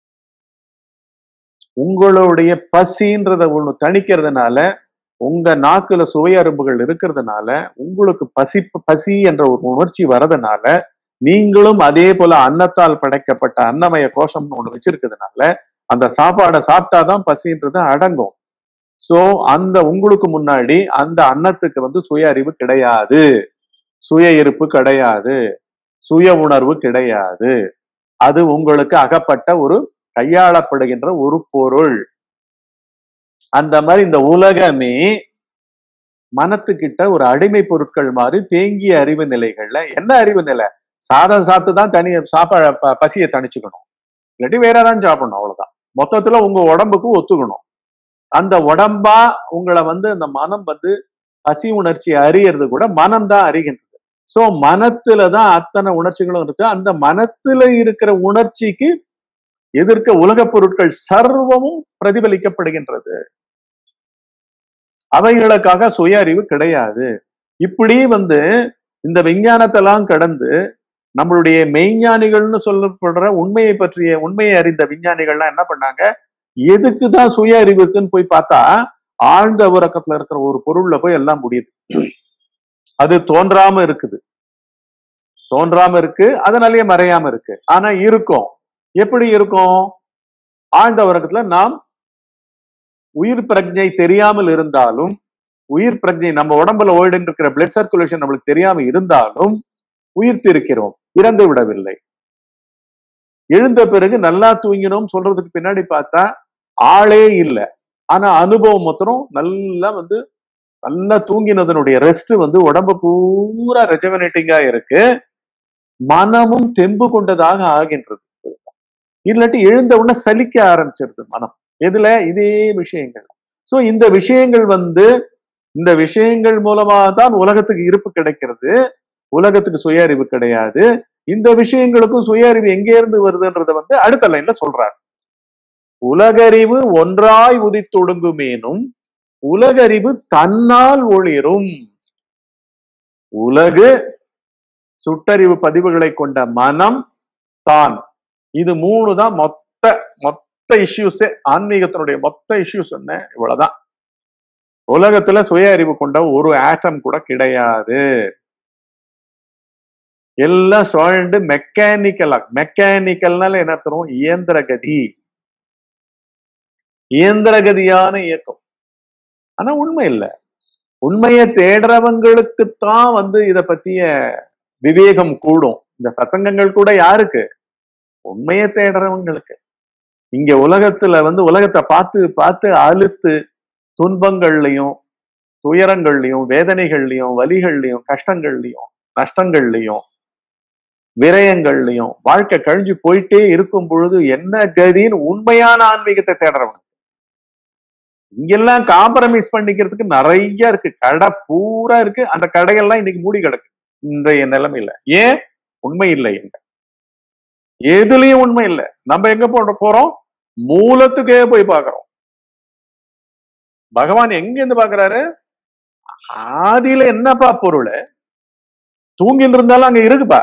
உங்களுடைய பசின்றத ஒண்ணு தணிக்கிறதுனால உங்க நாக்குல சுவை அரும்புகள் இருக்கிறதுனால உங்களுக்கு பசி பசி என்ற ஒரு உணர்ச்சி வரதுனால நீங்களும் அதே போல அன்னத்தால் படைக்கப்பட்ட அன்னமய கோஷம்னு ஒண்ணு வச்சிருக்கிறதுனால அந்த சாப்பாடை சாப்பிட்டாதான் பசின்றது அடங்கும் சோ அந்த உங்களுக்கு முன்னாடி அந்த அன்னத்துக்கு வந்து சுய அறிவு கிடையாது சுய இருப்பு கிடையாது சுய உணர்வு கிடையாது அது உங்களுக்கு அகப்பட்ட ஒரு கையாளப்படுகின்ற ஒரு பொருள் அந்த மாதிரி இந்த உலகமே மனத்துக்கிட்ட ஒரு அடிமை பொருட்கள் மாதிரி தேங்கிய அறிவு நிலைகள்ல என்ன அறிவு நிலை சாதம் சாப்பிட்டு தான் தனி சாப்பாடு ப- பசியை தணிச்சுக்கணும் இல்லாட்டி வேற ஏதாவது சாப்பிடணும் அவ்வளவுதான் மொத்தத்துல உங்க உடம்புக்கு ஒத்துக்கணும் அந்த உடம்பா உங்களை வந்து அந்த மனம் வந்து பசி உணர்ச்சி அறியறது கூட மனம் தான் அறிகின்றது சோ மனத்துல தான் அத்தனை உணர்ச்சிகளும் இருக்கு அந்த மனத்துல இருக்கிற உணர்ச்சிக்கு எதிர்க்க உலகப் பொருட்கள் சர்வமும் பிரதிபலிக்கப்படுகின்றது அவைகளுக்காக சுய அறிவு கிடையாது இப்படி வந்து இந்த விஞ்ஞானத்தெல்லாம் கடந்து நம்மளுடைய மெய்ஞானிகள்னு சொல்லப்படுற உண்மையை பற்றிய உண்மையை அறிந்த விஞ்ஞானிகள்லாம் என்ன பண்ணாங்க எதுக்கு தான் சுய அறிவுக்குன்னு போய் பார்த்தா ஆழ்ந்த உறக்கத்துல இருக்கிற ஒரு பொருள்ல போய் எல்லாம் முடியுது அது தோன்றாம இருக்குது தோன்றாம இருக்கு அதனாலயே மறையாம இருக்கு ஆனா இருக்கும் எப்படி இருக்கும் ஆழ்ந்த உறக்கத்துல நாம் உயிர் பிரஜை தெரியாமல் இருந்தாலும் உயிர் பிரஜை நம்ம உடம்புல ஓடிட்டு இருக்கிற பிளட் சர்க்குலேஷன் நம்மளுக்கு தெரியாம இருந்தாலும் உயிர்த்திருக்கிறோம் இறந்து விடவில்லை எழுந்த பிறகு நல்லா தூங்கினோம் சொல்றதுக்கு பின்னாடி பார்த்தா ஆளே இல்லை ஆனா அனுபவம் மாத்திரம் நல்லா வந்து நல்லா தூங்கினதனுடைய ரெஸ்ட் வந்து உடம்பு பூரா ரெஜவனேட்டிங்கா இருக்கு மனமும் தெம்பு கொண்டதாக ஆகின்றது இல்லாட்டி எழுந்த உடனே சலிக்க ஆரம்பிச்சிருது மனம் எதுல இதே விஷயங்கள் சோ இந்த விஷயங்கள் வந்து இந்த விஷயங்கள் மூலமா தான் உலகத்துக்கு இருப்பு கிடைக்கிறது உலகத்துக்கு சுய அறிவு கிடையாது இந்த விஷயங்களுக்கும் சுய அறிவு எங்கே இருந்து வருதுன்றத வந்து அடுத்த லைன்ல சொல்றாரு உலகறிவு ஒன்றாய் உதித்தொடுங்குமேனும் உலகறிவு தன்னால் ஒளிரும் உலகு சுட்டறிவு பதிவுகளை கொண்ட மனம் தான் இது மூணு தான் மொத்த மொத்த இஷ்யூஸ் ஆன்மீகத்தினுடைய மொத்த இஷ்யூஸ் என்ன இவ்வளவுதான் உலகத்துல சுய அறிவு கொண்ட ஒரு ஆட்டம் கூட கிடையாது எல்லாம் சுழண்டு மெக்கானிக்கலா மெக்கானிக்கல்னால என்ன அர்த்தம் இயந்திர கதி இயந்திர கதியான இயக்கம் ஆனா உண்மை இல்லை உண்மையை தேடுறவங்களுக்குத்தான் வந்து இத பத்திய விவேகம் கூடும் இந்த சத்சங்கங்கள் கூட யாருக்கு உண்மையை தேடுறவங்களுக்கு இங்க உலகத்துல வந்து உலகத்தை பார்த்து பார்த்து அழுத்து துன்பங்கள்லையும் துயரங்கள்லையும் வேதனைகள்லையும் வலிகள்லையும் கஷ்டங்கள்லையும் நஷ்டங்கள்லையும் விரயங்கள்லையும் வாழ்க்கை கழிஞ்சு போயிட்டே இருக்கும் பொழுது என்ன கதின்னு உண்மையான ஆன்மீகத்தை தேடுறவங்க இங்கெல்லாம் காம்ப்ரமைஸ் பண்ணிக்கிறதுக்கு நிறைய இருக்கு கடை பூரா இருக்கு அந்த கடையெல்லாம் இன்னைக்கு மூடி கிடக்கு இன்றைய நிலைமையில ஏன் உண்மை இல்லை எங்க எதுலயும் உண்மை இல்லை நம்ம எங்க போட போறோம் மூலத்துக்கே போய் பார்க்கிறோம் பகவான் எங்க இருந்து பாக்குறாரு ஆதியில என்னப்பா பொருள் தூங்கிட்டு இருந்தாலும் அங்க இருக்குப்பா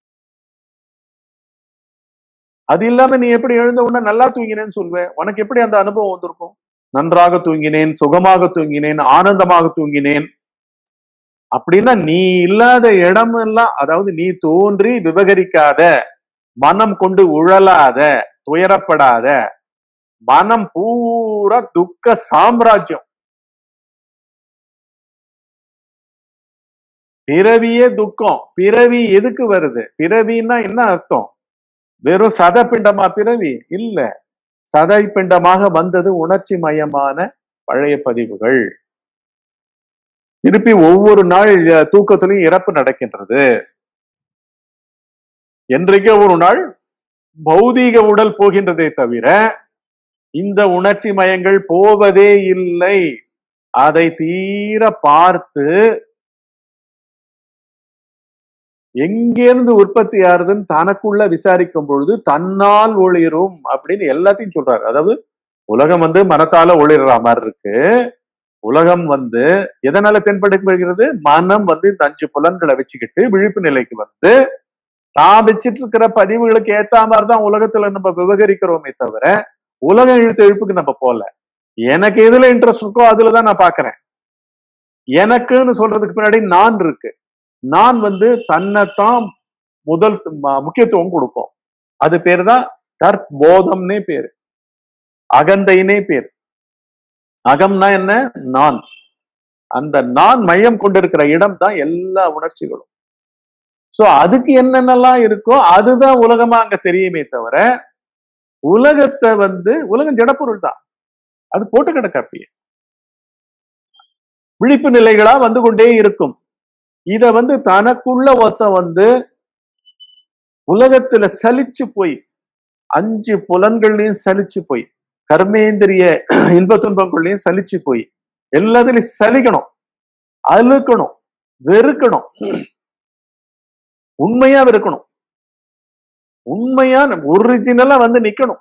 அது இல்லாம நீ எப்படி எழுந்த உடனே நல்லா தூங்கினேன்னு சொல்வேன் உனக்கு எப்படி அந்த அனுபவம் வந்திருக்கும் நன்றாக தூங்கினேன் சுகமாக தூங்கினேன் ஆனந்தமாக தூங்கினேன் அப்படின்னா நீ இல்லாத இடம் எல்லாம் அதாவது நீ தோன்றி விவகரிக்காத மனம் கொண்டு உழலாத துயரப்படாத மனம் பூரா துக்க சாம்ராஜ்யம் பிறவியே துக்கம் பிறவி எதுக்கு வருது பிறவின்னா என்ன அர்த்தம் வெறும் சதப்பிண்டமா பிறவி இல்ல சதை பிண்டமாக வந்தது உணர்ச்சி மயமான பழைய பதிவுகள் திருப்பி ஒவ்வொரு நாள் தூக்கத்திலையும் இறப்பு நடக்கின்றது என்றைக்கே ஒரு நாள் பௌதீக உடல் போகின்றதே தவிர இந்த உணர்ச்சி மயங்கள் போவதே இல்லை அதை தீர பார்த்து எங்கேருந்து உற்பத்தி ஆறுதுன்னு தனக்குள்ள விசாரிக்கும் பொழுது தன்னால் ஒளிரும் அப்படின்னு எல்லாத்தையும் சொல்றாரு அதாவது உலகம் வந்து மனத்தால ஒளிர்ற மாதிரி இருக்கு உலகம் வந்து எதனால தென்படுகிறது மனம் வந்து இந்த அஞ்சு புலன்களை வச்சுக்கிட்டு விழிப்பு நிலைக்கு வந்து நான் வச்சிட்டு இருக்கிற பதிவுகளுக்கு ஏத்த மாதிரி தான் உலகத்துல நம்ம விவகரிக்கிறோமே தவிர உலக எழுத்து எழுப்புக்கு நம்ம போல எனக்கு எதுல இன்ட்ரெஸ்ட் இருக்கோ அதுலதான் நான் பாக்குறேன் எனக்குன்னு சொல்றதுக்கு பின்னாடி நான் இருக்கு நான் வந்து தன்னைத்தான் முதல் முக்கியத்துவம் கொடுக்கும் அது பேர் தான் தற்போதம்னே பேரு அகந்தைனே பேர் அகம்னா என்ன நான் அந்த நான் மையம் கொண்டிருக்கிற இடம் தான் எல்லா உணர்ச்சிகளும் சோ அதுக்கு என்னென்னலாம் இருக்கோ அதுதான் உலகமா அங்க தெரியுமே தவிர உலகத்தை வந்து உலகம் ஜடப்பொருள் தான் அது போட்டு கிடக்க அப்படியே விழிப்பு நிலைகளா வந்து கொண்டே இருக்கும் இத வந்து தனக்குள்ள ஒத்த வந்து உலகத்துல சலிச்சு போய் அஞ்சு புலன்கள்லயும் சலிச்சு போய் கர்மேந்திரிய இன்ப துன்பங்கள்லயும் சலிச்சு போய் எல்லாத்துலயும் சலிக்கணும் அழுக்கணும் வெறுக்கணும் உண்மையா வெறுக்கணும் உண்மையா ஒரிஜினலா வந்து நிக்கணும்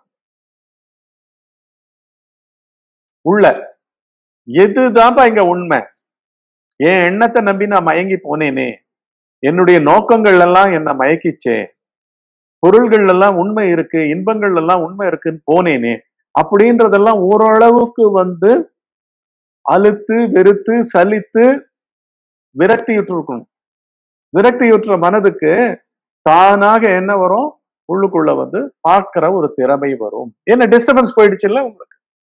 உள்ள எதுதான்ப்பா இங்க உண்மை என் எண்ணத்தை நம்பி நான் மயங்கி போனேனே என்னுடைய நோக்கங்கள் எல்லாம் என்ன மயக்கிச்சே பொருள்கள் எல்லாம் உண்மை இருக்கு இன்பங்கள் எல்லாம் உண்மை இருக்குன்னு போனேனே அப்படின்றதெல்லாம் ஓரளவுக்கு வந்து அழுத்து வெறுத்து சலித்து விரக்தியுற்று இருக்கணும் விரக்தியுற்ற மனதுக்கு தானாக என்ன வரும் உள்ளுக்குள்ள வந்து பார்க்கிற ஒரு திறமை வரும் என்ன டிஸ்டர்பன்ஸ் போயிடுச்சுல்ல உங்களுக்கு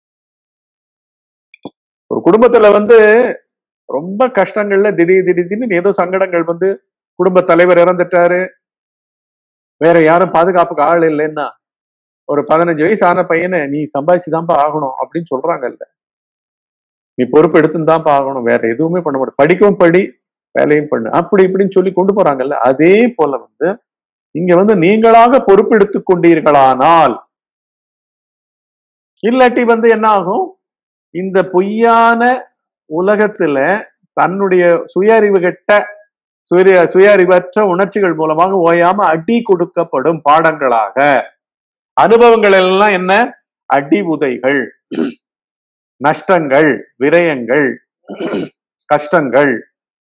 ஒரு குடும்பத்துல வந்து ரொம்ப கஷ்டங்கள்ல திடீர் திடீர்னு ஏதோ சங்கடங்கள் வந்து குடும்ப தலைவர் இறந்துட்டாரு வேற யாரும் பாதுகாப்புக்கு ஆள் இல்லைன்னா ஒரு பதினஞ்சு வயசு ஆன பையனை நீ சம்பாதிச்சுதான்ப்பா ஆகணும் அப்படின்னு சொல்றாங்கல்ல நீ பொறுப்பு எடுத்துதான்ப்பா ஆகணும் வேற எதுவுமே பண்ண மாட்டேன் படிக்கவும் படி வேலையும் பண்ணு அப்படி இப்படின்னு சொல்லி கொண்டு போறாங்கல்ல அதே போல வந்து இங்க வந்து நீங்களாக பொறுப்பெடுத்து கொண்டீர்களானால் இல்லாட்டி வந்து என்ன ஆகும் இந்த பொய்யான உலகத்துல தன்னுடைய சுய அறிவு கெட்ட சுய சுய அறிவற்ற உணர்ச்சிகள் மூலமாக ஓயாம அடி கொடுக்கப்படும் பாடங்களாக அனுபவங்கள் எல்லாம் என்ன அடி உதைகள் நஷ்டங்கள் விரயங்கள் கஷ்டங்கள்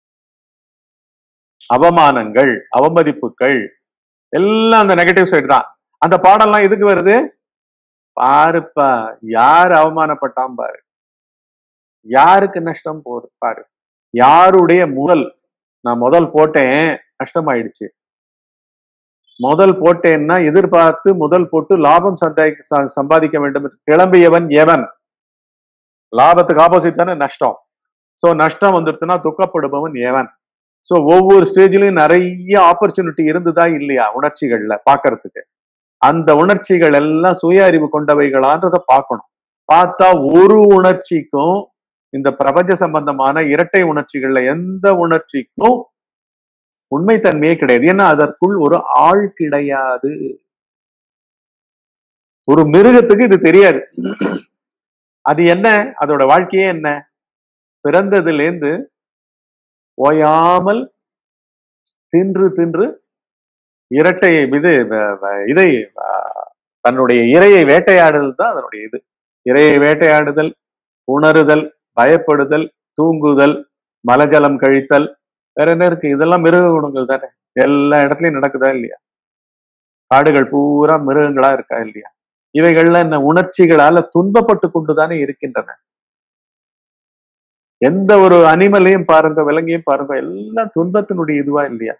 அவமானங்கள் அவமதிப்புகள் எல்லாம் அந்த நெகட்டிவ் சைடு தான் அந்த பாடம்லாம் எதுக்கு வருது பாருப்பா யார் அவமானப்பட்டான் பாரு யாருக்கு நஷ்டம் போரு பாரு யாருடைய முதல் நான் முதல் போட்டேன் நஷ்டமாயிடுச்சு முதல் போட்டேன்னா எதிர்பார்த்து முதல் போட்டு லாபம் சந்தாய்- ச- சம்பாதிக்க வேண்டும் என்று கிளம்பியவன் எவன் லாபத்துக்கு ஆப்போசிட் தானே நஷ்டம் சோ நஷ்டம் வந்துடுச்சுன்னா துக்கப்படுபவன் எவன் சோ ஒவ்வொரு ஸ்டேஜ்லயும் நிறைய ஆப்பர்ச்சுனிட்டி இருந்ததா இல்லையா உணர்ச்சிகள்ல பாக்குறதுக்கு அந்த உணர்ச்சிகள் எல்லாம் சுய அறிவு கொண்டவைகளான்றத பார்க்கணும் பார்த்தா ஒரு உணர்ச்சிக்கும் இந்த பிரபஞ்ச சம்பந்தமான இரட்டை உணர்ச்சிகள்ல எந்த உணர்ச்சிக்கும் உண்மைத்தன்மையே கிடையாது ஏன்னா அதற்குள் ஒரு ஆள் கிடையாது ஒரு மிருகத்துக்கு இது தெரியாது அது என்ன அதோட வாழ்க்கையே என்ன பிறந்ததிலிருந்து ஓயாமல் தின்று தின்று இரட்டை இது வ- வ- இதை ஆஹ், தன்னுடைய இரையை வேட்டையாடுதல் தான் அதனுடைய இது இரையை வேட்டையாடுதல் உணருதல் பயப்படுதல் தூங்குதல் மலஜலம் கழித்தல் வேற என்ன இருக்கு இதெல்லாம் மிருக குணங்கள் தானே எல்லா இடத்துலயும் நடக்குதா இல்லையா காடுகள் பூரா மிருகங்களா இருக்கா இல்லையா இவைகள்ல என்ன உணர்ச்சிகளால துன்பப்பட்டு கொண்டுதானே இருக்கின்றன எந்த ஒரு அனிமலையும் பாருங்க விலங்கையும் பாருங்க எல்லாம் துன்பத்தினுடைய இதுவா இல்லையா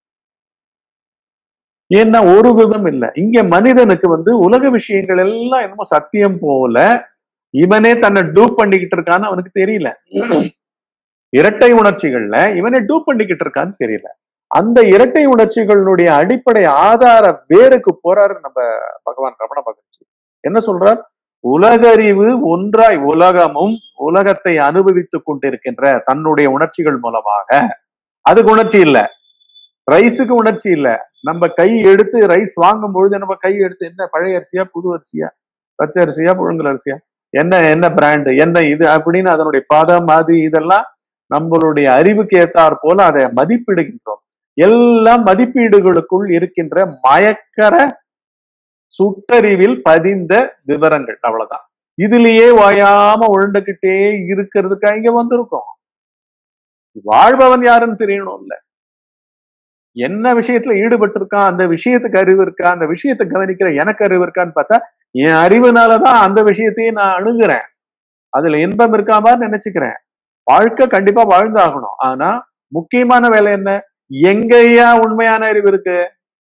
ஏன்னா ஒரு விதம் இல்ல இங்க மனிதனுக்கு வந்து உலக விஷயங்கள் எல்லாம் என்னமோ சத்தியம் போல இவனே தன்னை டூப் பண்ணிக்கிட்டு இருக்கான்னு அவனுக்கு தெரியல இரட்டை உணர்ச்சிகள்ல இவனை டூப் பண்ணிக்கிட்டு இருக்கான்னு தெரியல அந்த இரட்டை உணர்ச்சிகளுடைய அடிப்படை ஆதார வேருக்கு போறாரு நம்ம பகவான் ரமண மகர்ஜி என்ன சொல்றார் உலகறிவு ஒன்றாய் உலகமும் உலகத்தை அனுபவித்துக் கொண்டிருக்கின்ற தன்னுடைய உணர்ச்சிகள் மூலமாக அதுக்கு உணர்ச்சி இல்ல ரைஸுக்கு உணர்ச்சி இல்ல நம்ம கை எடுத்து ரைஸ் வாங்கும் பொழுது நம்ம கை எடுத்து என்ன பழைய அரிசியா புது அரிசியா பச்சை அரிசியா புழுங்கல் அரிசியா என்ன என்ன பிராண்டு என்ன இது அப்படின்னு அதனுடைய பதம் அது இதெல்லாம் நம்மளுடைய அறிவுக்கு ஏத்தாற் போல அதை மதிப்பிடுகின்றோம் எல்லா மதிப்பீடுகளுக்குள் இருக்கின்ற மயக்கர சுட்டறிவில் பதிந்த விவரங்கள் அவ்வளவுதான் இதுலயே ஓயாம உழண்டுகிட்டே இருக்கிறதுக்கு இங்க வந்திருக்கோம் வாழ்பவன் யாருன்னு தெரியணும்ல என்ன விஷயத்துல ஈடுபட்டு இருக்கான் அந்த விஷயத்துக்கு அறிவு இருக்கா அந்த விஷயத்தை கவனிக்கிற எனக்கு அறிவு இருக்கான்னு பார்த்தா என் அறிவுனாலதான் அந்த விஷயத்தையே நான் அணுகுறேன் அதுல இன்பம் இருக்கா மாதிரி நினைச்சுக்கிறேன் வாழ்க்கை கண்டிப்பா வாழ்ந்தாகணும் ஆனா முக்கியமான வேலை என்ன எங்கய்யா உண்மையான அறிவு இருக்கு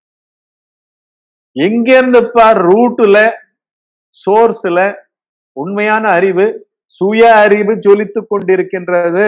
எங்க இருந்துப்பா ரூட்ல சோர்ஸ்ல உண்மையான அறிவு சுய அறிவு ஜொலித்து கொண்டிருக்கின்றது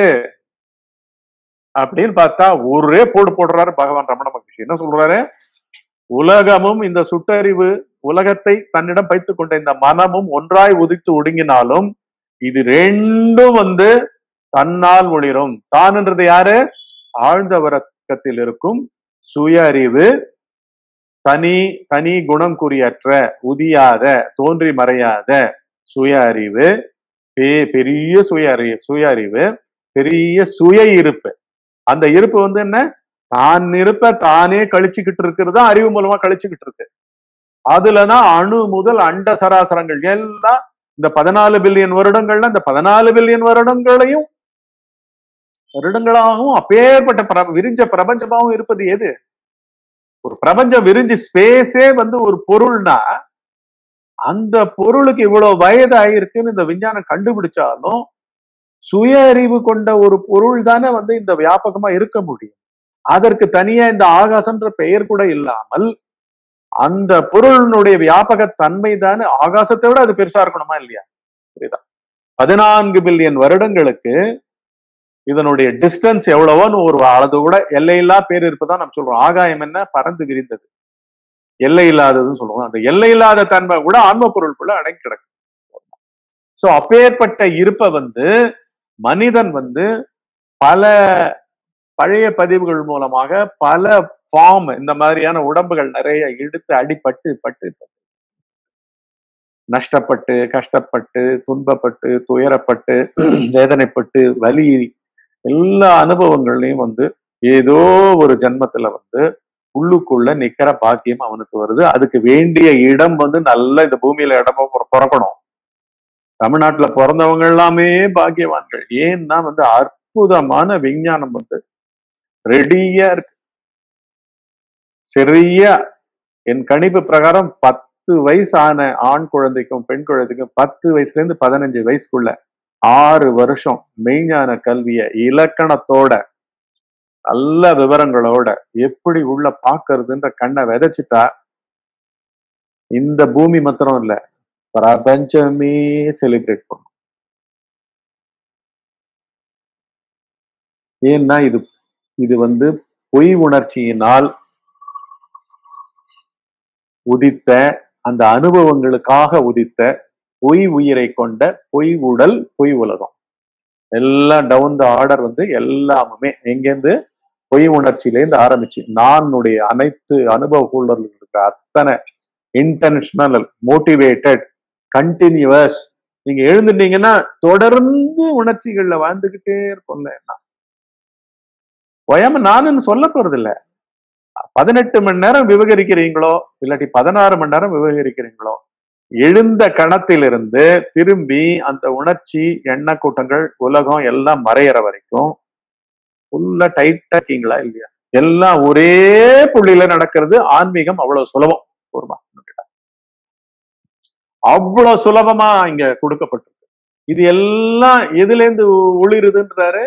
அப்படின்னு பார்த்தா ஒரே போடு போடுறாரு பகவான் ரமண மகர்ஷி என்ன சொல்றாரு உலகமும் இந்த சுட்டறிவு உலகத்தை தன்னிடம் வைத்துக் கொண்ட இந்த மனமும் ஒன்றாய் உதித்து ஒடுங்கினாலும் இது ரெண்டும் வந்து தன்னால் ஒளிரும் தான்ன்றது யாரு ஆழ்ந்த வரக்கத்தில் இருக்கும் சுய அறிவு தனி தனி குணம் குறியற்ற உதியாத தோன்றி மறையாத சுய அறிவு பெ- பெரிய சுய அறிவு சுய அறிவு பெரிய சுய இருப்பு அந்த இருப்பு வந்து என்ன தான் இருப்ப தானே கழிச்சுக்கிட்டு இருக்கிறது தான் அறிவு மூலமா கழிச்சுக்கிட்டு இருக்கு அதுலதான் அணு முதல் அண்ட சராசரங்கள் எல்லாம் இந்த பதினாலு பில்லியன் வருடங்கள்ல இந்த பதினாலு பில்லியன் வருடங்களையும் வருடங்களாகவும் அப்பேற்பட்ட பிர- விரிஞ்ச பிரபஞ்சமாகவும் இருப்பது எது ஒரு பிரபஞ்சம் விரிஞ்சு ஸ்பேஸே வந்து ஒரு பொருள்னா அந்த பொருளுக்கு இவ்வளவு வயது ஆயிருக்குன்னு இந்த விஞ்ஞானம் கண்டுபிடிச்சாலும் சுய அறிவு கொண்ட ஒரு பொருள் தானே வந்து இந்த வியாபகமா இருக்க முடியும் அதற்கு தனியா இந்த ஆகாசம்ன்ற பெயர் கூட இல்லாமல் அந்த பொருளினுடைய வியாபக தன்மை தானே ஆகாசத்தை விட அது பெருசா இருக்கணுமா இல்லையா புரியுதா பதினான்கு பில்லியன் வருடங்களுக்கு இதனுடைய டிஸ்டன்ஸ் எவ்வளவோன்னு ஒரு அளவு கூட எல்லையில்லா பேர் இருப்பதா நம்ம சொல்றோம் ஆகாயம் என்ன பறந்து விரிந்தது எல்லை இல்லாததுன்னு சொல்லுவோம் அந்த எல்லை இல்லாத தன்மை கூட ஆன்ம பொருளுக்குள்ள அடங்கி கிடக்கு சோ அப்பேற்பட்ட இருப்ப வந்து மனிதன் வந்து பல பழைய பதிவுகள் மூலமாக பல ஃபார்ம் இந்த மாதிரியான உடம்புகள் நிறைய இழுத்து அடிபட்டு பட்டு பட்டு, நஷ்டப்பட்டு கஷ்டப்பட்டு துன்பப்பட்டு துயரப்பட்டு வேதனைப்பட்டு வலி எல்லா அனுபவங்கள்லயும் வந்து ஏதோ ஒரு ஜென்மத்துல வந்து உள்ளுக்குள்ள நிக்கிற பாக்கியம் அவனுக்கு வருது அதுக்கு வேண்டிய இடம் வந்து நல்ல இந்த பூமியில இடமா பிற- பிறக்கணும் தமிழ்நாட்டுல பிறந்தவங்க எல்லாமே பாக்கியவான்கள் ஏன்னா வந்து அற்புதமான விஞ்ஞானம் வந்து ரெடியா இருக்கு சரியா என் கணிப்பு பிரகாரம் பத்து வயசு ஆன ஆண் குழந்தைக்கும் பெண் குழந்தைக்கும் பத்து வயசுல இருந்து பதினஞ்சு வயசுக்குள்ள ஆறு வருஷம் மெய்ஞான கல்விய இலக்கணத்தோட நல்ல விவரங்களோட எப்படி உள்ள பாக்குறதுன்ற கண்ணை விதைச்சிட்டா இந்த பூமி மாத்திரம் இல்ல பிரபஞ்சமே செலிப்ரேட் பண்ணும் ஏன்னா இது இது வந்து பொய் உணர்ச்சியினால் உதித்த அந்த அனுபவங்களுக்காக உதித்த பொய் உயிரை கொண்ட பொய் உடல் பொய் உலகம் எல்லாம் டவுன் த ஆர்டர் வந்து எல்லாமே எங்கேருந்து பொய் உணர்ச்சியிலேருந்து ஆரம்பிச்சு நானுடைய அனைத்து அனுபவ சூழல்கள் இருக்க அத்தனை இன்டென்ஷனல் மோட்டிவேட்டட் கண்டினியூவஸ் நீங்க எழுந்துட்டீங்கன்னா தொடர்ந்து உணர்ச்சிகள்ல வாழ்ந்துகிட்டே இருக்கோம்ல என்ன ஒயாம நானுன்னு சொல்ல போறது இல்ல பதினெட்டு மணி நேரம் விவகரிக்கிறீங்களோ இல்லாட்டி பதினாறு மணி நேரம் விவகரிக்கிறீங்களோ எழுந்த கணத்திலிருந்து திரும்பி அந்த உணர்ச்சி எண்ண கூட்டங்கள் உலகம் எல்லாம் மறையிற வரைக்கும் ஃபுல்லா டைட்டா இருக்கீங்களா இல்லையா எல்லாம் ஒரே புள்ளியில நடக்கிறது ஆன்மீகம் அவ்வளவு சுலபம் ஒருமா அவ்வளவு சுலபமா இங்க கொடுக்கப்பட்டிருக்கு இது எல்லாம் எதுல இருந்து ஒளிருதுன்றாரு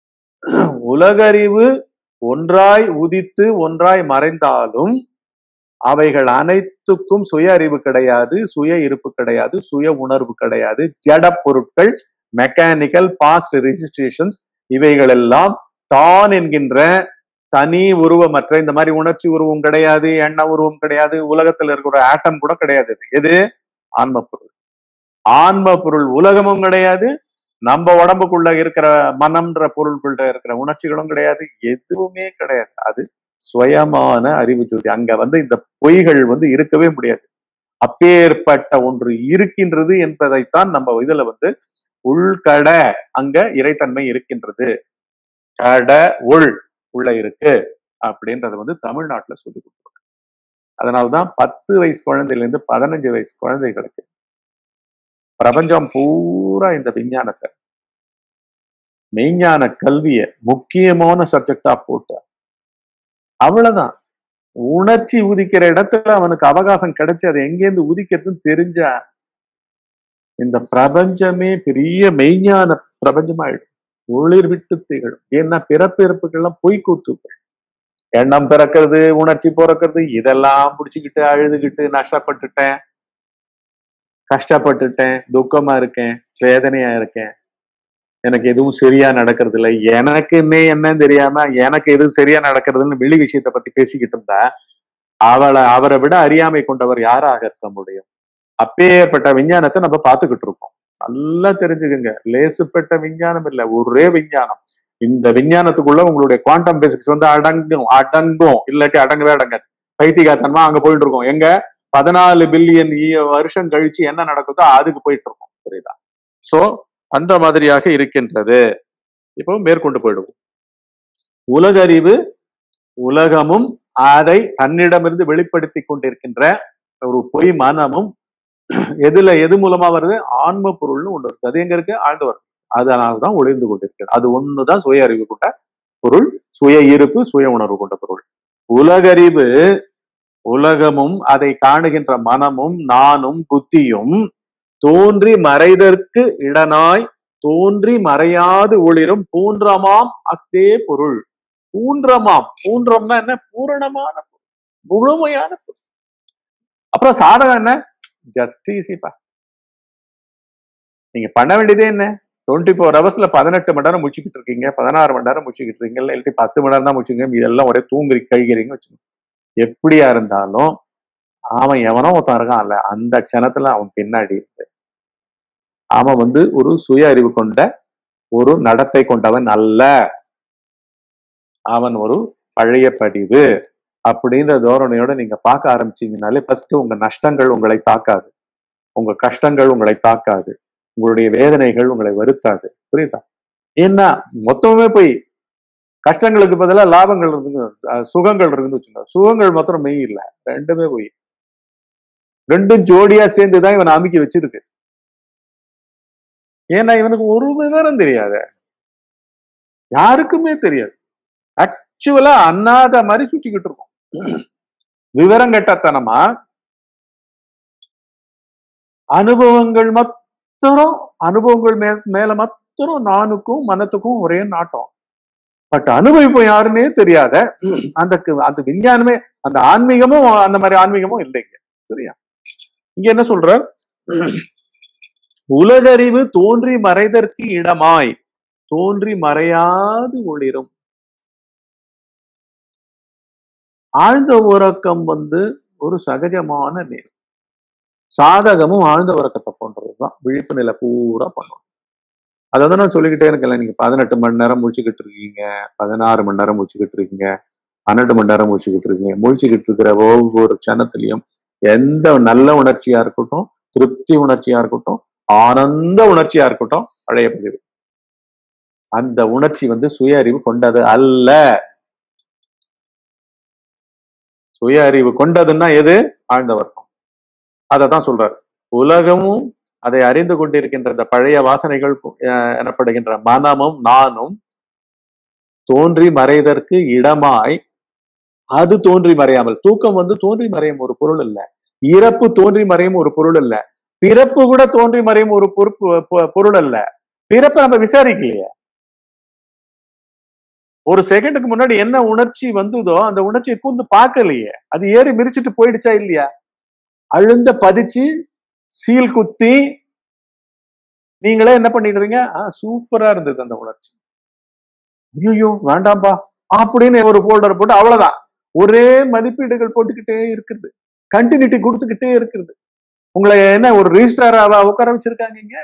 உலகறிவு ஒன்றாய் உதித்து ஒன்றாய் மறைந்தாலும் அவைகள் அனைத்துக்கும் சுய அறிவு கிடையாது சுய இருப்பு கிடையாது சுய உணர்வு கிடையாது ஜட பொருட்கள் மெக்கானிக்கல் பாஸ்ட் ரெஜிஸ்ட்ரேஷன்ஸ் இவைகள் எல்லாம் தான் என்கின்ற தனி உருவமற்ற இந்த மாதிரி உணர்ச்சி உருவம் கிடையாது எண்ண உருவம் கிடையாது உலகத்துல இருக்கிற ஆட்டம் கூட கிடையாது எது ஆன்ம பொருள் ஆன்ம பொருள் உலகமும் கிடையாது நம்ம உடம்புக்குள்ள இருக்கிற மனம்ன்ற பொருள்குள்ள இருக்கிற உணர்ச்சிகளும் கிடையாது எதுவுமே கிடையாது அது சுயமான அறிவு ஜோதி அங்க வந்து இந்த பொய்கள் வந்து இருக்கவே முடியாது அப்பேற்பட்ட ஒன்று இருக்கின்றது என்பதைத்தான் நம்ம இதுல வந்து உள்கட அங்க இறைத்தன்மை இருக்கின்றது கட உள் உள்ள இருக்கு அப்படின்றது வந்து தமிழ்நாட்டுல சொல்லி கொடுத்துருக்காங்க அதனால்தான் பத்து வயசு குழந்தையில இருந்து பதினஞ்சு வயசு குழந்தைகளுக்கு பிரபஞ்சம் பூரா இந்த விஞ்ஞானத்தை மெய்ஞான கல்விய முக்கியமான சப்ஜெக்டா போட்டு அவ்வளவுதான் உணர்ச்சி உதிக்கிற இடத்துல அவனுக்கு அவகாசம் கிடைச்சு அதை எங்கேருந்து உதிக்கிறதுன்னு தெரிஞ்சா இந்த பிரபஞ்சமே பெரிய மெய்ஞான பிரபஞ்சமாயிடும் ஒளிர் விட்டு திகழும் ஏன்னா பிறப்பிறப்புகள்லாம் பொய்க்கூத்துக்கள் எண்ணம் பிறக்கிறது உணர்ச்சி பிறக்கிறது இதெல்லாம் பிடிச்சிக்கிட்டு அழுதுகிட்டு நஷ்டப்பட்டுட்டேன் கஷ்டப்பட்டுட்டேன் துக்கமா இருக்கேன் வேதனையா இருக்கேன் எனக்கு எதுவும் சரியா நடக்கிறது இல்லை எனக்குன்னே என்னன்னு தெரியாம எனக்கு எதுவும் சரியா நடக்கிறதுன்னு வெளி விஷயத்த பத்தி பேசிக்கிட்டு இருந்தா அவளை அவரை விட அறியாமை கொண்டவர் யாராக இருக்க முடியும் அப்பேற்பட்ட விஞ்ஞானத்தை நம்ம பார்த்துக்கிட்டு இருக்கோம் நல்லா தெரிஞ்சுக்குங்க லேசுப்பட்ட விஞ்ஞானம் இல்ல ஒரே விஞ்ஞானம் இந்த விஞ்ஞானத்துக்குள்ள உங்களுடைய குவாண்டம் பேசிக்ஸ் வந்து அடங்கும் அடங்கும் இல்லாட்டி அடங்கவே அடங்காது பைத்தியகாத்தனமா அங்க போயிட்டு இருக்கோம் எங்க பதினாலு பில்லியன் வருஷம் கழிச்சு என்ன நடக்குதோ அதுக்கு போயிட்டு இருக்கோம் புரியுதா சோ அந்த மாதிரியாக இருக்கின்றது இப்போ மேற்கொண்டு போயிடுவோம் உலகறிவு உலகமும் அதை தன்னிடமிருந்து வெளிப்படுத்தி கொண்டிருக்கின்ற ஒரு பொய் மனமும் எதுல எது மூலமா வருது ஆன்ம பொருள்னு ஒன்று இருக்கு அது எங்க இருக்கு ஆண்டவர் அதனால்தான் ஒளிர்ந்து கொண்டிருக்கிறது அது ஒண்ணுதான் சுய அறிவு கொண்ட பொருள் சுய இருப்பு சுய உணர்வு கொண்ட பொருள் உலகறிவு உலகமும் அதை காணுகின்ற மனமும் நானும் புத்தியும் தோன்றி மறைதற்கு இடனாய் தோன்றி மறையாது ஒளிரும் பூன்றமாம் அத்தே பொருள் பூன்றமாம் பூன்றம்னா என்ன பூரணமான பொருள் முழுமையான பொருள் அப்புறம் சாதகம் என்ன ஜஸ்ட் ஈஸிப்பா நீங்க பண்ண வேண்டியதே என்ன டுவெண்ட்டி ஃபோர் ஹவர்ஸ்ல பதினெட்டு மணி நேரம் முடிச்சுக்கிட்டு இருக்கீங்க பதினாறு மணி நேரம் முடிச்சுக்கிட்டு இருக்கீங்க இல்லாட்டி பத்து மணி நேரம் தான் முடிச்சுங்க இதெல்லாம் ஒரே தூங்குறி கழிக்கிறீங்க வச்சுக்கோங்க எப்படியா இருந்தாலும் அவன் எவனோ ஒருத்தன் இருக்கான்ல அந்த க்ஷணத்துல அவன் பின்னாடி இருக்கு அவன் வந்து ஒரு சுய அறிவு கொண்ட ஒரு நடத்தை கொண்டவன் அல்ல அவன் ஒரு பழைய பதிவு அப்படின்ற தோரணையோட நீங்க பார்க்க ஆரம்பிச்சீங்கனாலே ஃபர்ஸ்ட் உங்க நஷ்டங்கள் உங்களை தாக்காது உங்க கஷ்டங்கள் உங்களை தாக்காது உங்களுடைய வேதனைகள் உங்களை வருத்தாது புரியுதா ஏன்னா மொத்தமே போய் கஷ்டங்களுக்கு பதிலாக லாபங்கள் இருந்து சுகங்கள் இருந்து வச்சுங்க சுகங்கள் மாத்திரம் மெய் இல்லை ரெண்டுமே போய் ரெண்டும் ஜோடியா சேர்ந்துதான் இவன் அமுக்கி வச்சிருக்கு ஏன்னா இவனுக்கு ஒரு விவரம் தெரியாது யாருக்குமே தெரியாது ஆக்சுவலா அண்ணாத மாதிரி சுத்திக்கிட்டு இருக்கும் விவரம் கெட்டத்தனமா அனுபவங்கள் மாத்திரம் அனுபவங்கள் மே மேல மாத்திரம் நானுக்கும் மனத்துக்கும் ஒரே நாட்டம் பட் அனுபவிப்போம் யாருன்னே தெரியாத அந்த கு- அந்த விஞ்ஞானமே அந்த ஆன்மீகமும் அந்த மாதிரி ஆன்மீகமும் இல்லைங்க சரியா இங்க என்ன சொல்ற உலகறிவு தோன்றி மறைதற்கு இடமாய் தோன்றி மறையாது ஒளிரும் ஆழ்ந்த உறக்கம் வந்து ஒரு சகஜமான நிலை சாதகமும் ஆழ்ந்த உறக்கத்தை போன்றதுதான் விழிப்பு நிலை பூரா பண்ணும் அதை தான் நான் சொல்லிக்கிட்டே இருக்கல நீங்க பதினெட்டு மணி நேரம் முழிச்சுக்கிட்டு இருக்கீங்க பதினாறு மணி நேரம் முழிச்சுக்கிட்டு இருக்கீங்க பன்னெண்டு மணி நேரம் முழிச்சுக்கிட்டு இருக்கீங்க முழிச்சுக்கிட்டு இருக்கிற ஒவ்வொரு க்ஷணத்திலையும் எந்த நல்ல உணர்ச்சியா இருக்கட்டும் திருப்தி உணர்ச்சியா இருக்கட்டும் ஆனந்த உணர்ச்சியா இருக்கட்டும் பழைய பதிவு அந்த உணர்ச்சி வந்து சுய அறிவு கொண்டது அல்ல சுய அறிவு கொண்டதுன்னா எது ஆழ்ந்த வர்க்கம் அதை தான் சொல்றார் உலகமும் அதை அறிந்து கொண்டிருக்கின்ற இந்த பழைய வாசனைகள் அஹ், எனப்படுகின்ற மனமும் நானும் தோன்றி மறைதற்கு இடமாய் அது தோன்றி மறையாமல் தூக்கம் வந்து தோன்றி மறையும் ஒரு பொருள் இல்ல இறப்பு தோன்றி மறையும் ஒரு பொருள் இல்ல பிறப்பு கூட தோன்றி மறையும் ஒரு பொறுப்பு பொ- பொருள் அல்ல பிறப்பை நம்ம விசாரிக்கலையே ஒரு செகண்டுக்கு முன்னாடி என்ன உணர்ச்சி வந்ததோ அந்த உணர்ச்சியை கூர்ந்து பார்க்கலையே அது ஏறி மிரிச்சிட்டு போயிடுச்சா இல்லையா அழுந்த பதிச்சு சீல் குத்தி நீங்களே என்ன பண்ணிடுறீங்க ஆ சூப்பரா இருந்தது அந்த உணர்ச்சி ஐயோ வேண்டாம்பா அப்படின்னு ஒரு ஃபோல்டர் போட்டு அவ்வளவுதான் ஒரே மதிப்பீடுகள் போட்டுக்கிட்டே இருக்குது கண்டினியூட்டி கொடுத்துக்கிட்டே இருக்குது உங்களை என்ன ஒரு ரிஜிஸ்டராவா உட்கார வச்சிருக்காங்க இங்க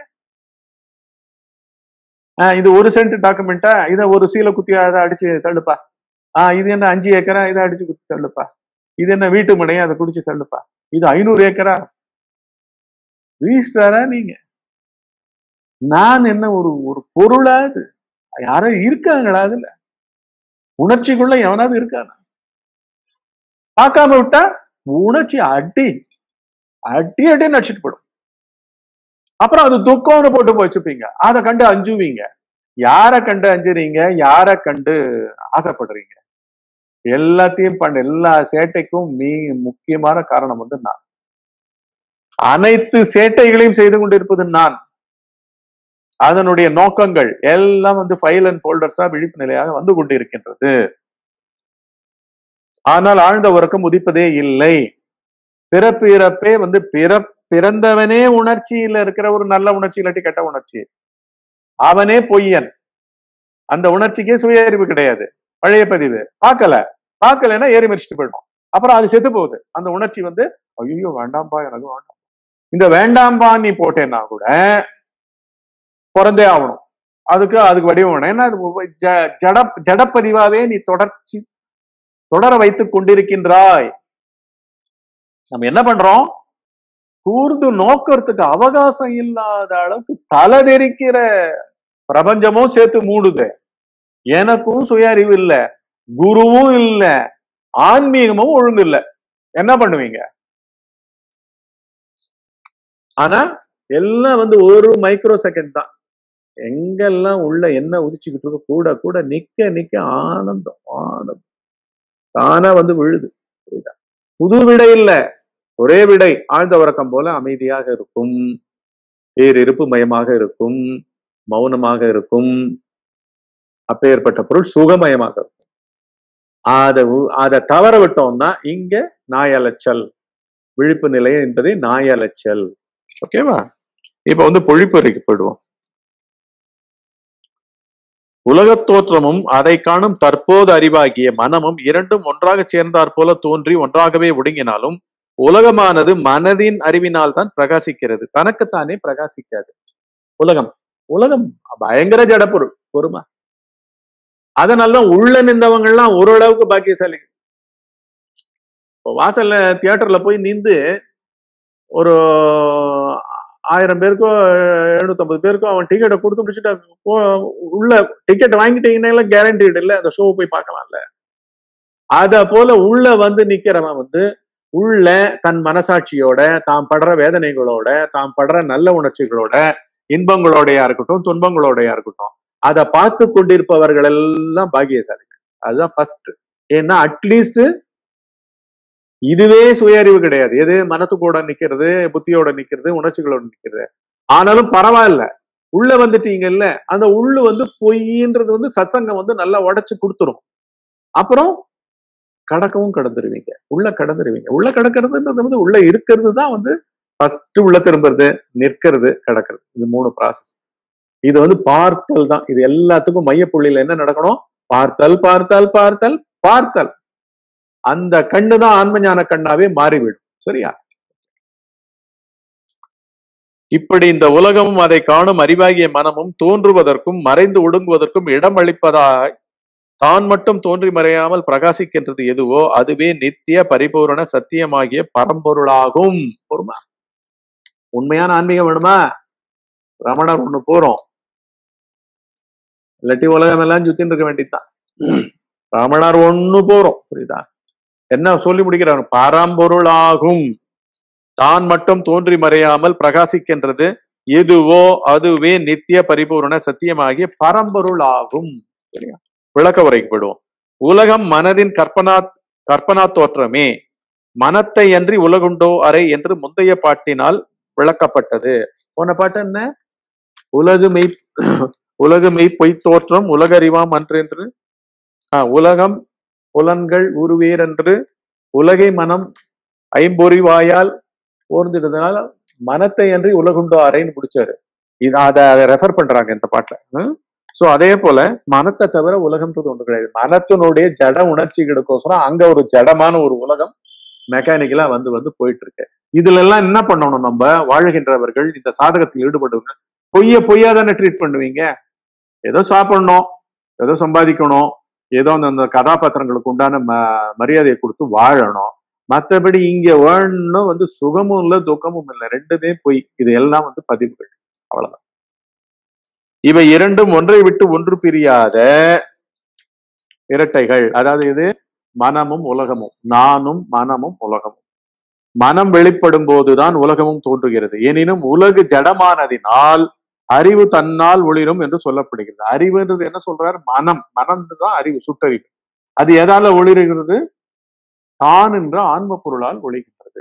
ஆஹ் இது ஒரு சென்ட் டாக்குமெண்டா இதை ஒரு சீலை குத்தி அதை அடிச்சு தள்ளுப்பா ஆஹ் இது என்ன அஞ்சு ஏக்கரா இதை அடிச்சு குத்தி தள்ளுப்பா இது என்ன வீட்டு மனையா அதை குடிச்சு தள்ளுப்பா இது ஐநூறு ஏக்கரா ரிஜிஸ்டரா நீங்க நான் என்ன ஒரு ஒரு பொருளா அது யாரோ இருக்காங்களா அதுல உணர்ச்சிக்குள்ள எவனாவது இருக்கானா பார்க்காம விட்டா உணர்ச்சி அடி அடி அடி நடிச்சிட்டு போடும் அப்புறம் அது துக்கம்னு போட்டு வச்சுப்பீங்க அதை கண்டு அஞ்சுவீங்க யாரை கண்டு அஞ்சுறீங்க யாரை கண்டு ஆசைப்படுறீங்க எல்லாத்தையும் பண்ண எல்லா சேட்டைக்கும் மீ முக்கியமான காரணம் வந்து நான் அனைத்து சேட்டைகளையும் செய்து கொண்டிருப்பது நான் அதனுடைய நோக்கங்கள் எல்லாம் வந்து ஃபைல் அண்ட் ஃபோல்டர்ஸா விழிப்பு நிலையாக வந்து கொண்டிருக்கின்றது ஆனால் ஆழ்ந்த உறக்கம் உதிப்பதே இல்லை பிறப்பு இறப்பே வந்து பிறப் பிறந்தவனே உணர்ச்சியில இருக்கிற ஒரு நல்ல உணர்ச்சி இல்லாட்டி கெட்ட உணர்ச்சி அவனே பொய்யன் அந்த உணர்ச்சிக்கே சுய அறிவு கிடையாது பழைய பதிவு பார்க்கல பார்க்கலைன்னா ஏறி மறிச்சிட்டு போயிடும் அப்புறம் அது செத்து போகுது அந்த உணர்ச்சி வந்து ஐயோ வேண்டாம்பா எனக்கு வேண்டாம் இந்த வேண்டாம்பா நீ போட்டேன்னா கூட பிறந்தே ஆகணும் அதுக்கு அதுக்கு வடிவம் வேணும் ஏன்னா அது ஒவ்வொரு ஜ- ஜட ஜடப்பதிவாவே நீ தொடர்ச்சி தொடர வைத்துக் கொண்டிருக்கின்றாய் நம்ம என்ன பண்றோம் கூர்ந்து நோக்கறதுக்கு அவகாசம் இல்லாத அளவுக்கு தலை தெரிக்கிற பிரபஞ்சமும் சேர்த்து மூடுது எனக்கும் சுய அறிவு இல்ல குருவும் இல்ல ஆன்மீகமும் ஒழுங்கு இல்ல என்ன பண்ணுவீங்க ஆனா எல்லாம் வந்து ஒரு மைக்ரோ செகண்ட் தான் எங்கெல்லாம் உள்ள என்ன உதிச்சுக்கிட்டு இருக்கோ கூட கூட நிக்க நிக்க ஆனந்தம் ஆனந்தம் தானா வந்து விழுது புரியுதா புது விடை இல்ல ஒரே விடை ஆழ்ந்த உறக்கம் போல அமைதியாக இருக்கும் பேரிருப்பு மயமாக இருக்கும் மௌனமாக இருக்கும் அப்பேற்பட்ட பொருள் சுகமயமாக இருக்கும் அதை உ- அதை தவற விட்டோம்னா இங்க நாயலைச்சல் விழிப்பு நிலை என்பதை நாயலைச்சல் ஓகேவா இப்ப வந்து பொழிப்பறைக்கு போயிடுவோம் உலகத் தோற்றமும் அதை காணும் தற்போது அறிவாகிய மனமும் இரண்டும் ஒன்றாக சேர்ந்தாற் போல தோன்றி ஒன்றாகவே ஒடுங்கினாலும் உலகமானது மனதின் அறிவினால் தான் பிரகாசிக்கிறது தனக்குத்தானே பிரகாசிக்காது உலகம் உலகம் பயங்கர ஜடப்பொருள் பொறுமா அதனால உள்ள நின்றவங்கள்லாம் ஓரளவுக்கு பாக்கியசாலி இப்போ வாசல்ல தியேட்டர்ல போய் நின்று ஒரு ஆயிரம் பேருக்கோ எழுநூத்தம்பது பேருக்கோ அவன் டிக்கெட்டை கொடுத்து முடிச்சுட்டு போ- உள்ள டிக்கெட் வாங்கிட்டீங்கன்னா கேரண்டீடு இல்ல அந்த ஷோ போய் பார்க்கலாம்ல அத போல உள்ள வந்து நிக்கிறவன் வந்து உள்ள தன் மனசாட்சியோட தாம் படுற வேதனைகளோட தாம் படுற நல்ல உணர்ச்சிகளோட இன்பங்களோடையா இருக்கட்டும் துன்பங்களோடையா இருக்கட்டும் அதை பார்த்து கொண்டிருப்பவர்கள் எல்லாம் பாக்கியசாலிகள் அதுதான் ஃபர்ஸ்ட் ஏன்னா அட்லீஸ்ட் இதுவே சுய அறிவு கிடையாது எது மனத்துக்கூட நிக்கிறது புத்தியோட நிக்கிறது உணர்ச்சிகளோட நிக்கிறது ஆனாலும் பரவாயில்ல உள்ள வந்துட்டீங்கல்ல அந்த உள்ளு வந்து பொய்ன்றது வந்து சத்சங்கம் வந்து நல்லா உடைச்சு கொடுத்துரும் அப்புறம் கடக்கவும் கடந்துருவீங்க உள்ள கடந்துருவீங்க உள்ள கடக்கிறதுன்றது வந்து உள்ள இருக்கிறது தான் வந்து ஃபர்ஸ்ட் உள்ள திரும்புறது நிற்கிறது கிடக்கிறது இது மூணு ப்ராசஸ் இது வந்து பார்த்தல் தான் இது எல்லாத்துக்கும் மையப்புள்ளியில என்ன நடக்கணும் பார்த்தல் பார்த்தல் பார்த்தல் பார்த்தல் அந்த கண்ணு தான் ஆன்ம ஞான கண்ணாவே மாறிவிடும் சரியா இப்படி இந்த உலகமும் அதை காணும் அறிவாகிய மனமும் தோன்றுவதற்கும் மறைந்து ஒடுங்குவதற்கும் இடம் அளிப்பதாய் தான் மட்டும் தோன்றி மறையாமல் பிரகாசிக்கின்றது எதுவோ அதுவே நித்திய பரிபூரண சத்தியமாகிய பரம்பொருளாகும் பொறுமா உண்மையான ஆன்மீகம் வேணுமா ரமணர் ஒண்ணு போறோம் இல்லாட்டி உலகம் எல்லாம் சுத்தின்னு இருக்க வேண்டியதுதான் ரமணர் ஒண்ணு போறோம் புரியுதா என்ன சொல்லி முடிக்கிறார் பரம்பொருளாகும் தான் மட்டும் தோன்றி மறையாமல் பிரகாசிக்கின்றது எதுவோ அதுவே நித்திய பரிபூரண சத்தியமாகிய பரம்பொருள் ஆகும் சரியா விளக்க உரைக்கு விடுவோம் உலகம் மனதின் கற்பனா கற்பனா தோற்றமே மனத்தை அன்றி உலகுண்டோ அறை என்று முந்தைய பாட்டினால் விளக்கப்பட்டது போன பாட்டு என்ன உலகு மெய் உலகு மெய் பொய் தோற்றம் உலகறிவாம் அன்றென்று ஆஹ் உலகம் புலன்கள் உருவேரென்று உலகை மனம் ஐம்பொறிவாயால் ஓர்ந்துட்டதுனால மனத்தை அன்றி உலகுண்டோ அறைன்னு பிடிச்சாரு இது அதை அதை ரெஃபர் பண்றாங்க இந்த பாட்டுல சோ அதே போல மனத்தை தவிர உலகம்ன்றது ஒன்று கிடையாது மனத்தினுடைய ஜட உணர்ச்சிகளுக்கோசரம் அங்க ஒரு ஜடமான ஒரு உலகம் மெக்கானிக்கலா வந்து வந்து போயிட்டு இருக்கு இதுல எல்லாம் என்ன பண்ணணும் நம்ம வாழ்கின்றவர்கள் இந்த சாதகத்தில் ஈடுபடுவங்க பொய்ய பொய்யா தானே ட்ரீட் பண்ணுவீங்க ஏதோ சாப்பிடணும் ஏதோ சம்பாதிக்கணும் ஏதோ அந்த அந்த கதாபாத்திரங்களுக்கு உண்டான ம மரியாதையை கொடுத்து வாழணும் மற்றபடி இங்க வேணும் வந்து சுகமும் இல்லை துக்கமும் இல்லை ரெண்டுமே பொய் இது எல்லாம் வந்து பதிவுகள் அவ்வளவுதான் இவை இரண்டும் ஒன்றை விட்டு ஒன்று பிரியாத இரட்டைகள் அதாவது இது மனமும் உலகமும் நானும் மனமும் உலகமும் மனம் வெளிப்படும் போதுதான் உலகமும் தோன்றுகிறது எனினும் உலகு ஜடமானதினால் அறிவு தன்னால் ஒளிரும் என்று சொல்லப்படுகிறது அறிவுன்றது என்ன சொல்றாரு மனம் மனம் தான் அறிவு சுட்டறிவு அது எதால ஒளிருகிறது தான் என்ற ஆன்ம பொருளால் ஒளிகின்றது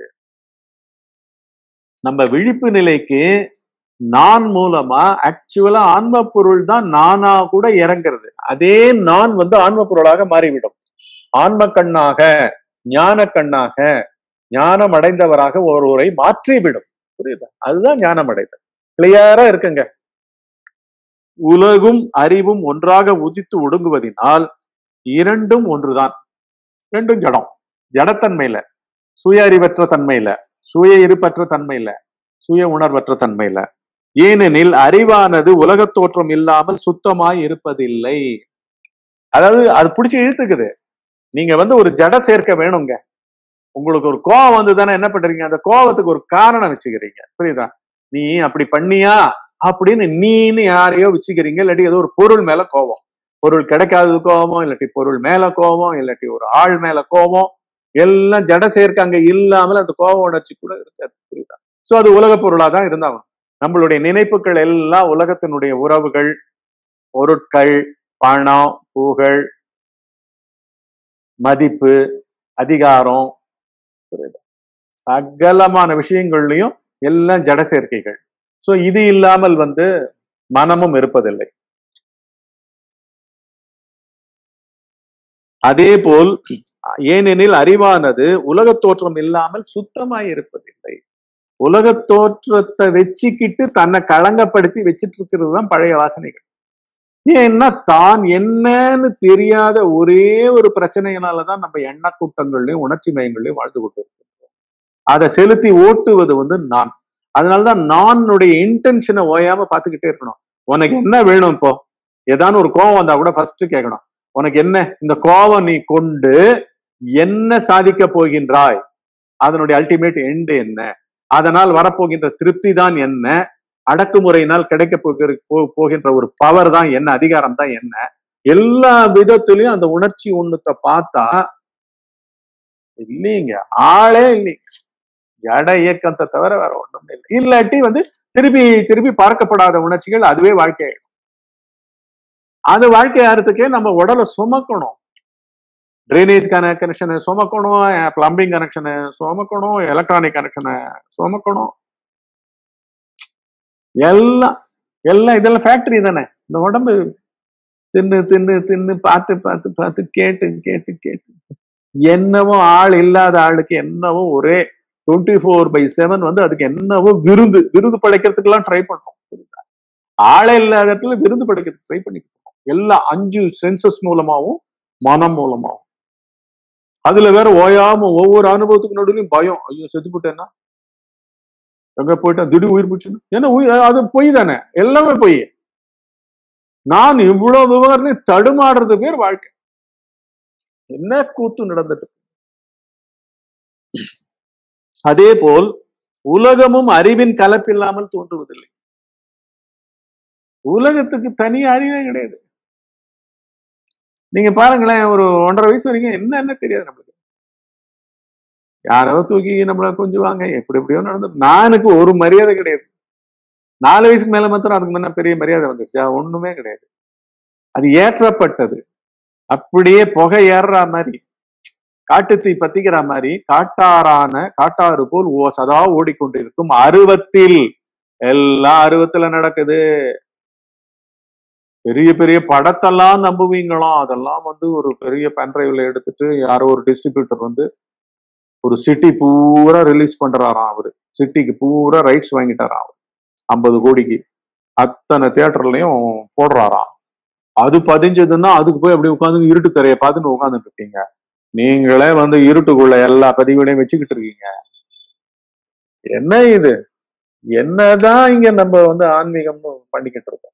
நம்ம விழிப்பு நிலைக்கு நான் மூலமா ஆக்சுவலா ஆன்ம பொருள் தான் நானா கூட இறங்குறது அதே நான் வந்து ஆன்ம பொருளாக மாறிவிடும் ஆன்ம கண்ணாக ஞான கண்ணாக ஞானம் அடைந்தவராக ஒருவரை மாற்றிவிடும் புரியுதா அதுதான் ஞானம் அடைதல் கிளியரா இருக்குங்க உலகும் அறிவும் ஒன்றாக உதித்து ஒடுங்குவதினால் இரண்டும் ஒன்றுதான் ரெண்டும் ஜடம் ஜடத்தன்மையில சுய அறிவற்ற தன்மையில சுய இருப்பற்ற தன்மையில சுய உணர்வற்ற தன்மையில ஏனெனில் அறிவானது உலகத் தோற்றம் இல்லாமல் சுத்தமாய் இருப்பதில்லை அதாவது அது பிடிச்சி இழுத்துக்குது நீங்க வந்து ஒரு ஜட சேர்க்க வேணுங்க உங்களுக்கு ஒரு கோவம் வந்து தானே என்ன பண்றீங்க அந்த கோவத்துக்கு ஒரு காரணம் வச்சுக்கிறீங்க புரியுதா நீ அப்படி பண்ணியா அப்படின்னு நீன்னு யாரையோ வச்சுக்கிறீங்க இல்லாட்டி ஏதோ ஒரு பொருள் மேல கோவம் பொருள் கிடைக்காதது கோபம் இல்லாட்டி பொருள் மேல கோபம் இல்லாட்டி ஒரு ஆள் மேல கோபம் எல்லாம் ஜட சேர்க்க அங்க இல்லாமல் அந்த கோப உணர்ச்சி கூட இருக்காது புரியுதா சோ அது உலக பொருளா தான் இருந்தாங்க நம்மளுடைய நினைப்புகள் எல்லாம் உலகத்தினுடைய உறவுகள் பொருட்கள் பணம் புகழ் மதிப்பு அதிகாரம் புரியுதா சகலமான விஷயங்கள்லயும் எல்லாம் ஜட சேர்க்கைகள் சோ இது இல்லாமல் வந்து மனமும் இருப்பதில்லை அதே போல் ஏனெனில் அறிவானது உலகத் தோற்றம் இல்லாமல் சுத்தமாய் இருப்பதில்லை உலகத் தோற்றத்தை வச்சுக்கிட்டு தன்னை களங்கப்படுத்தி வச்சிட்டு இருக்கிறது தான் பழைய வாசனைகள் ஏன்னா தான் என்னன்னு தெரியாத ஒரே ஒரு பிரச்சனையினாலதான் நம்ம எண்ண கூட்டங்கள்லயும் உணர்ச்சி மயங்கள்லயும் வாழ்ந்து கொண்டு இருக்கிறோம் அதை செலுத்தி ஓட்டுவது வந்து நான் அதனாலதான் நானுடைய இன்டென்ஷனை ஓயாம பார்த்துக்கிட்டே இருக்கணும் உனக்கு என்ன வேணும் இப்போ ஏதான ஒரு கோவம் வந்தா கூட ஃபர்ஸ்ட் கேட்கணும் உனக்கு என்ன இந்த கோவம் நீ கொண்டு என்ன சாதிக்க போகின்றாய் அதனுடைய அல்டிமேட் எண்டு என்ன அதனால் வரப்போகின்ற திருப்தி தான் என்ன அடக்குமுறையினால் கிடைக்க போகிற போ- போகின்ற ஒரு பவர் தான் என்ன அதிகாரம் தான் என்ன எல்லா விதத்திலையும் அந்த உணர்ச்சி ஒண்ணுத்த பார்த்தா இல்லைங்க ஆளே இல்லைங்க ஜட இயக்கத்தை தவிர வேற ஒண்ணும் இல்லை இல்லாட்டி வந்து திருப்பி திருப்பி பார்க்கப்படாத உணர்ச்சிகள் அதுவே வாழ்க்கை அது வாழ்க்கை ஆறதுக்கே நம்ம உடலை சுமக்கணும் ட்ரைனேஜ் கனெக்ஷனை சுமக்கணும் பிளம்பிங் கனெக்ஷனை சுமக்கணும் எலக்ட்ரானிக் கனெக்ஷனை சுமக்கணும் எல்லாம் எல்லாம் இதெல்லாம் ஃபேக்டரி தானே இந்த உடம்பு தின்னு தின்னு தின்னு பார்த்து பார்த்து பார்த்து கேட்டு கேட்டு கேட்டு என்னவோ ஆள் இல்லாத ஆளுக்கு என்னவோ ஒரே டுவெண்ட்டி ஃபோர் பை செவன் வந்து அதுக்கு என்னவோ விருந்து விருது படைக்கிறதுக்கெல்லாம் ட்ரை பண்றோம் புரியுதா? ஆளே இல்லாத இடத்துல விருந்து படைக்கிறதுக்கு ட்ரை பண்ணிட்டு இருக்கோம் எல்லா அஞ்சு சென்சஸ் மூலமாவும் மனம் மூலமாவும் அதுல வேற ஓயாம ஒவ்வொரு அனுபவத்துக்கு நடுவுலயும் பயம் ஐயோ செத்து போட்டேன்னா எங்க போயிட்டா திடீர் உயிர் போச்சுன்னா ஏன்னா உயிர் அது பொய் தானே எல்லாமே பொய் நான் இவ்வளவு விவகாரத்தை தடுமாறுறது பேர் வாழ்க்கை என்ன கூத்து நடந்துட்டு இருக்கு? அதே போல் உலகமும் அறிவின் கலப்பில்லாமல் தோன்றுவதில்லை உலகத்துக்கு தனி அறிவே கிடையாது நீங்க பாருங்களேன் ஒரு ஒன்றரை வயசு வரைக்கும் என்ன என்ன தெரியாது நம்மளுக்கு யாரோ தூக்கி நம்மள கொஞ்சம் வாங்க எப்படி எப்படியோ நடந்து நானுக்கு ஒரு மரியாதை கிடையாது நாலு வயசுக்கு மேல மாத்திரம் அதுக்கு முன்ன பெரிய மரியாதை வந்துருச்சு அது ஒண்ணுமே கிடையாது அது ஏற்றப்பட்டது அப்படியே புகை ஏறுற மாதிரி காட்டுத்தீ பத்திக்கிற மாதிரி காட்டாரான காட்டாறு போல் ஓ சதா ஓடிக்கொண்டிருக்கும் அருவத்தில் எல்லாம் அருவத்துல நடக்குது பெரிய பெரிய படத்தெல்லாம் நம்புவீங்களாம் அதெல்லாம் வந்து ஒரு பெரிய பென்ட்ரைவ்ல எடுத்துட்டு யாரோ ஒரு டிஸ்ட்ரிபியூட்டர் வந்து ஒரு சிட்டி பூரா ரிலீஸ் பண்றாராம் அவரு சிட்டிக்கு பூரா ரைட்ஸ் வாங்கிட்டாராம் அவர் ஐம்பது கோடிக்கு அத்தனை தியேட்டர்லயும் போடுறாராம் அது பதிஞ்சதுன்னா அதுக்கு போய் அப்படி உட்காந்து இருட்டு திரைய பார்த்துன்னு உட்காந்துட்டு இருக்கீங்க நீங்களே வந்து இருட்டுக்குள்ள எல்லா பதிவுகளையும் வச்சுக்கிட்டு இருக்கீங்க என்ன இது என்னதான் இங்க நம்ம வந்து ஆன்மீகம் பண்ணிக்கிட்டு இருக்கோம்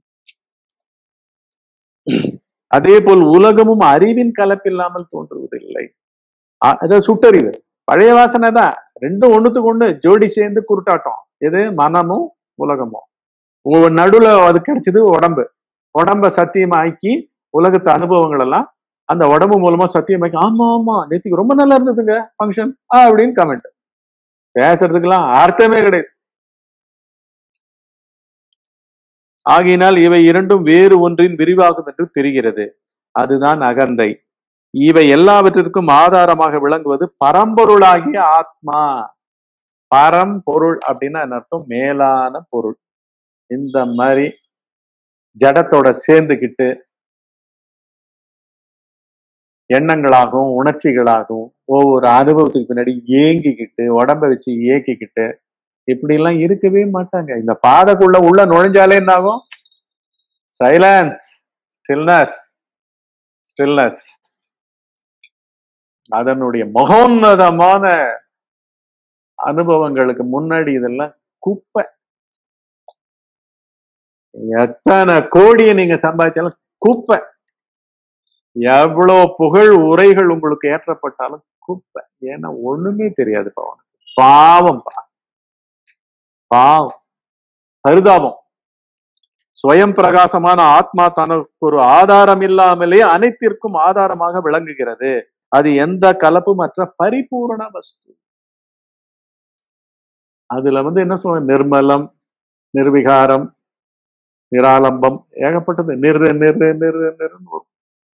அதே போல் உலகமும் அறிவின் கலப்பில்லாமல் தோன்றுவதில்லை அ- அதாவது சுட்டறிவு பழைய வாசனை தான் ரெண்டும் ஒண்ணுத்துக்கு ஒண்ணு ஜோடி சேர்ந்து குருட்டாட்டம் எது மனமும் உலகமும் ஒ- நடுவுல அது கிடைச்சது உடம்பு உடம்ப சத்தியமாக்கி உலகத்து அனுபவங்கள் எல்லாம் அந்த உடம்பு மூலமா சத்தியமாக்கி ஆமா ஆமா நேத்திக்கு ரொம்ப நல்லா இருந்ததுங்க ஃபங்க்ஷன் அப்படின்னு கமெண்ட் பேசுறதுக்கெல்லாம் அர்த்தமே கிடையாது ஆகையினால் இவை இரண்டும் வேறு ஒன்றின் விரிவாகும் என்று தெரிகிறது அதுதான் அகந்தை இவை எல்லாவற்றிற்கும் ஆதாரமாக விளங்குவது பரம்பொருளாகிய ஆத்மா பரம்பொருள் அப்படின்னா என்ன அர்த்தம் மேலான பொருள் இந்த மாதிரி ஜடத்தோட சேர்ந்துக்கிட்டு எண்ணங்களாகவும் உணர்ச்சிகளாகவும் ஒவ்வொரு அனுபவத்துக்கு பின்னாடி ஏங்கிக்கிட்டு உடம்ப வச்சு ஏக்கிக்கிட்டு இப்படி எல்லாம் இருக்கவே மாட்டாங்க இந்த பாதைக்குள்ள உள்ள நுழைஞ்சாலே என்ன ஆகும் சைலன்ஸ் ஸ்டில்னஸ் ஸ்டில்னஸ் அதனுடைய மகோன்னதமான அனுபவங்களுக்கு முன்னாடி இதெல்லாம் குப்பை எத்தனை கோடியை நீங்க சம்பாதிச்சாலும் குப்பை எவ்வளவு புகழ் உரைகள் உங்களுக்கு ஏற்றப்பட்டாலும் குப்பை ஏன்னா ஒண்ணுமே தெரியாது பவன் பாவம் பா பாவம் பரிதாபம் ஸ்வயம் பிரகாசமான ஆத்மா தனக்கு ஒரு ஆதாரம் இல்லாமலே அனைத்திற்கும் ஆதாரமாக விளங்குகிறது அது எந்த கலப்புமற்ற பரிபூரண வஸ்து அதுல வந்து என்ன சொல்ற நிர்மலம் நிர்விகாரம் நிராலம்பம் ஏகப்பட்டது நிர் நிர் நிர் நிர்னு வரும்.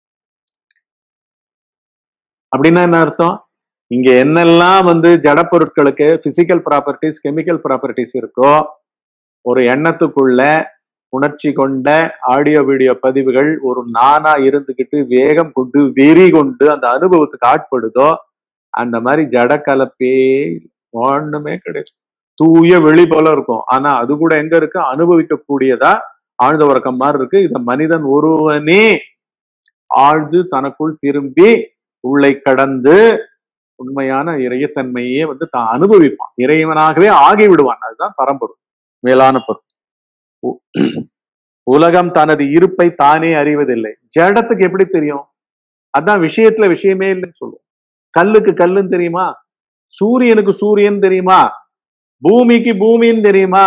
அப்படின்னா என்ன அர்த்தம் இங்க என்னெல்லாம் வந்து ஜட பொருட்களுக்கு பிசிக்கல் ப்ராப்பர்ட்டிஸ் கெமிக்கல் ப்ராப்பர்ட்டிஸ் இருக்கோ ஒரு எண்ணத்துக்குள்ள உணர்ச்சி கொண்ட ஆடியோ வீடியோ பதிவுகள் ஒரு நானா இருந்துகிட்டு வேகம் கொண்டு வெறி கொண்டு அந்த அனுபவத்துக்கு ஆட்படுதோ அந்த மாதிரி ஜட கலப்பே ஒண்ணுமே கிடையாது தூய வெளி போல இருக்கும் ஆனா அது கூட எங்க இருக்கு அனுபவிக்க கூடியதா ஆழ்ந்த உறக்கம் மாதிரி இருக்கு இத மனிதன் ஒருவனே ஆழ்ந்து தனக்குள் திரும்பி உள்ளை கடந்து உண்மையான இறையத்தன்மையே வந்து தான் அனுபவிப்பான் இறைவனாகவே ஆகி விடுவான் அதுதான் பரம்பொருள் மேலான பொருள் உ- உலகம் தனது இருப்பை தானே அறிவதில்லை ஜடத்துக்கு எப்படி தெரியும் அதான் விஷயத்துல விஷயமே இல்லைன்னு சொல்லுவோம் கல்லுக்கு கல்லுன்னு தெரியுமா சூரியனுக்கு சூரியன் தெரியுமா பூமிக்கு பூமின்னு தெரியுமா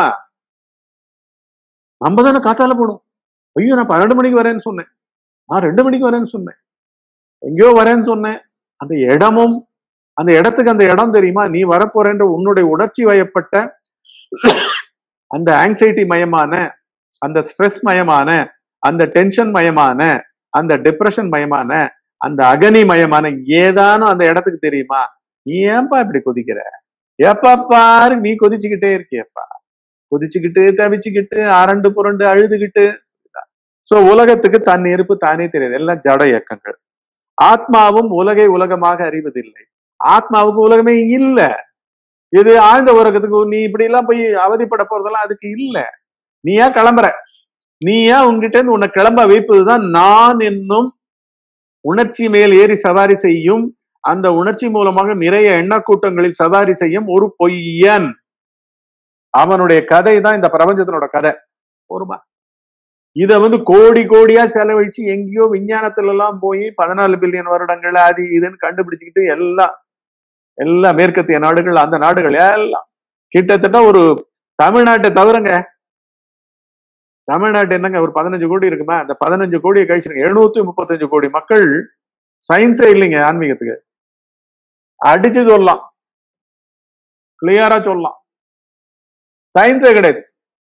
நம்ம தானே காத்தால போனோம் ஐயோ நான் பன்னெண்டு மணிக்கு வரேன்னு சொன்னேன் நான் ரெண்டு மணிக்கு வரேன்னு சொன்னேன் எங்கேயோ வரேன்னு சொன்னேன் அந்த இடமும் அந்த இடத்துக்கு அந்த இடம் தெரியுமா நீ வரப்போறேன்ற உன்னுடைய உணர்ச்சி வயப்பட்ட அந்த ஆங்ஸைட்டி மயமான அந்த ஸ்ட்ரெஸ் மயமான அந்த டென்ஷன் மயமான அந்த டிப்ரெஷன் மயமான அந்த அகனி மயமான ஏதானும் அந்த இடத்துக்கு தெரியுமா நீ ஏன்பா இப்படி கொதிக்கிற எப்பா பாரு நீ கொதிச்சுக்கிட்டே இருக்கியப்பா கொதிச்சுக்கிட்டு தவிச்சுக்கிட்டு அரண்டு புரண்டு அழுதுகிட்டு சோ உலகத்துக்கு தன் இருப்பு தானே தெரியாது எல்லாம் ஜட இயக்கங்கள் ஆத்மாவும் உலகை உலகமாக அறிவதில்லை ஆத்மாவுக்கு உலகமே இல்ல இது ஆழ்ந்த உலகத்துக்கு நீ இப்படி எல்லாம் போய் அவதிப்பட போறதெல்லாம் அதுக்கு இல்ல நீ ஏன் கிளம்புற நீ ஏன் உங்ககிட்ட இருந்து உன்னை கிளம்ப வைப்பதுதான் நான் என்னும் உணர்ச்சி மேல் ஏறி சவாரி செய்யும் அந்த உணர்ச்சி மூலமாக நிறைய எண்ணக்கூட்டங்களில் சவாரி செய்யும் ஒரு பொய்யன் அவனுடைய கதை தான் இந்த பிரபஞ்சத்தினோட கதை போருமா இத வந்து கோடி கோடியா செலவழிச்சு எங்கேயோ விஞ்ஞானத்துல எல்லாம் போய் பதினாலு பில்லியன் வருடங்கள் அது இதுன்னு கண்டுபிடிச்சுக்கிட்டு எல்லாம் எல்லா மேற்கத்திய நாடுகள் அந்த நாடுகள் எல்லாம் கிட்டத்தட்ட ஒரு தமிழ்நாட்டை தவிரங்க தமிழ்நாட்டு என்னங்க ஒரு பதினஞ்சு கோடி இருக்குமா அந்த பதினஞ்சு கோடியை கழிச்சிருங்க எழுநூத்தி முப்பத்தஞ்சு கோடி மக்கள் சயின்ஸே இல்லைங்க ஆன்மீகத்துக்கு அடிச்சு சொல்லலாம் கிளியரா சொல்லலாம் சயின்ஸே கிடையாது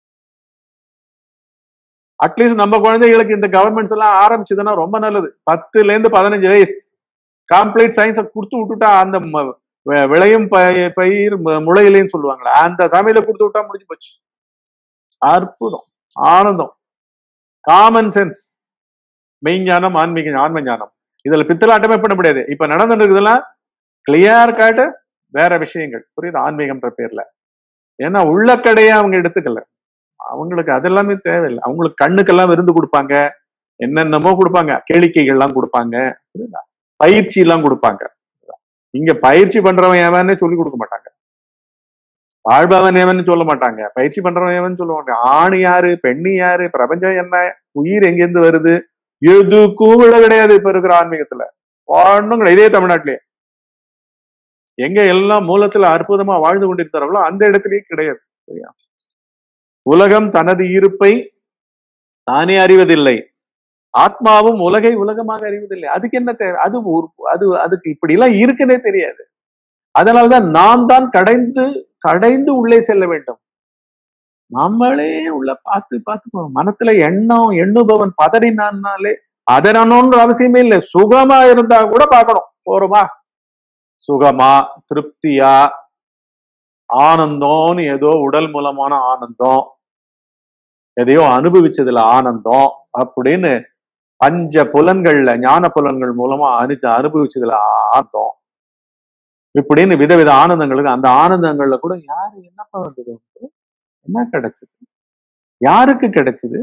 அட்லீஸ்ட் நம்ம குழந்தைகளுக்கு இந்த கவர்மெண்ட்ஸ் எல்லாம் ஆரம்பிச்சதுன்னா ரொம்ப நல்லது பத்துல இருந்து பதினஞ்சு வயசு கம்ப்ளீட் சயின்ஸை கொடுத்து விட்டுட்டா அந்த ம- வி- விளையும் பய- பயிர் மு- முளையிலேன்னு சொல்லுவாங்களே அந்த சமையல கொடுத்து விட்டா முடிஞ்சு போச்சு அற்புதம் ஆனந்தம் காமன் சென்ஸ் மெய்ஞானம் ஆன்மீக ஆன்ம ஞானம் இதுல பித்தலாட்டமே பண்ண முடியாது இப்ப நடந்துட்டு இருக்குதெல்லாம் கிளியர் காட்டு வேற விஷயங்கள் புரியுது ஆன்மீகம்ன்ற பேர்ல ஏன்னா உள்ளக்கடையை அவங்க எடுத்துக்கல அவங்களுக்கு அதெல்லாமே தேவையில்லை அவங்களுக்கு கண்ணுக்கெல்லாம் விருந்து கொடுப்பாங்க என்னென்னமோ கொடுப்பாங்க கேளிக்கைகள்லாம் கொடுப்பாங்க புரியுதா பயிற்சி எல்லாம் கொடுப்பாங்க இங்க பயிற்சி பண்றவன் எவனே சொல்லி கொடுக்க மாட்டாங்க வாழ்பவன் எவன்னு சொல்ல மாட்டாங்க பயிற்சி பண்றவன் எவன் சொல்ல மாட்டாங்க ஆண் யாரு பெண்ணு யாரு பிரபஞ்சம் என்ன உயிர் எங்கேருந்து வருது எதுக்கும் விட கிடையாது இப்ப இருக்கிற ஆன்மீகத்துல ஒண்ணும் கிடையாது இதே தமிழ்நாட்டிலேயே எங்க எல்லாம் மூலத்துல அற்புதமா வாழ்ந்து கொண்டிருக்கிறார்களோ அந்த இடத்திலேயே கிடையாது சரியா உலகம் தனது இருப்பை தானே அறிவதில்லை ஆத்மாவும் உலகை உலகமாக அறிவதில்லை அதுக்கு என்ன தேவை அது ஒரு அது அதுக்கு இப்படி எல்லாம் இருக்குன்னே தெரியாது அதனால்தான் நாம் தான் கடைந்து கடைந்து உள்ளே செல்ல வேண்டும் நம்மளே உள்ள பார்த்து பார்த்து போகணும். மனத்துல எண்ணம் எண்ணுபவன் பதறினான்னாலே அதரணும்ன்ற அவசியமே இல்லை சுகமா இருந்தா கூட பார்க்கணும் போறோமா சுகமா திருப்தியா ஆனந்தம்னு ஏதோ உடல் மூலமான ஆனந்தம் எதையோ அனுபவிச்சதுல ஆனந்தம் அப்படின்னு பஞ்ச புலன்கள்ல ஞான புலன்கள் மூலமா அனு அனுபவிச்சதுல ஆனந்தம் இப்படின்னு விதவித ஆனந்தங்களுக்கு அந்த ஆனந்தங்கள்ல கூட யாரு என்னப்பா வந்தது உனக்கு? என்ன கிடைச்சது யாருக்கு கிடைச்சது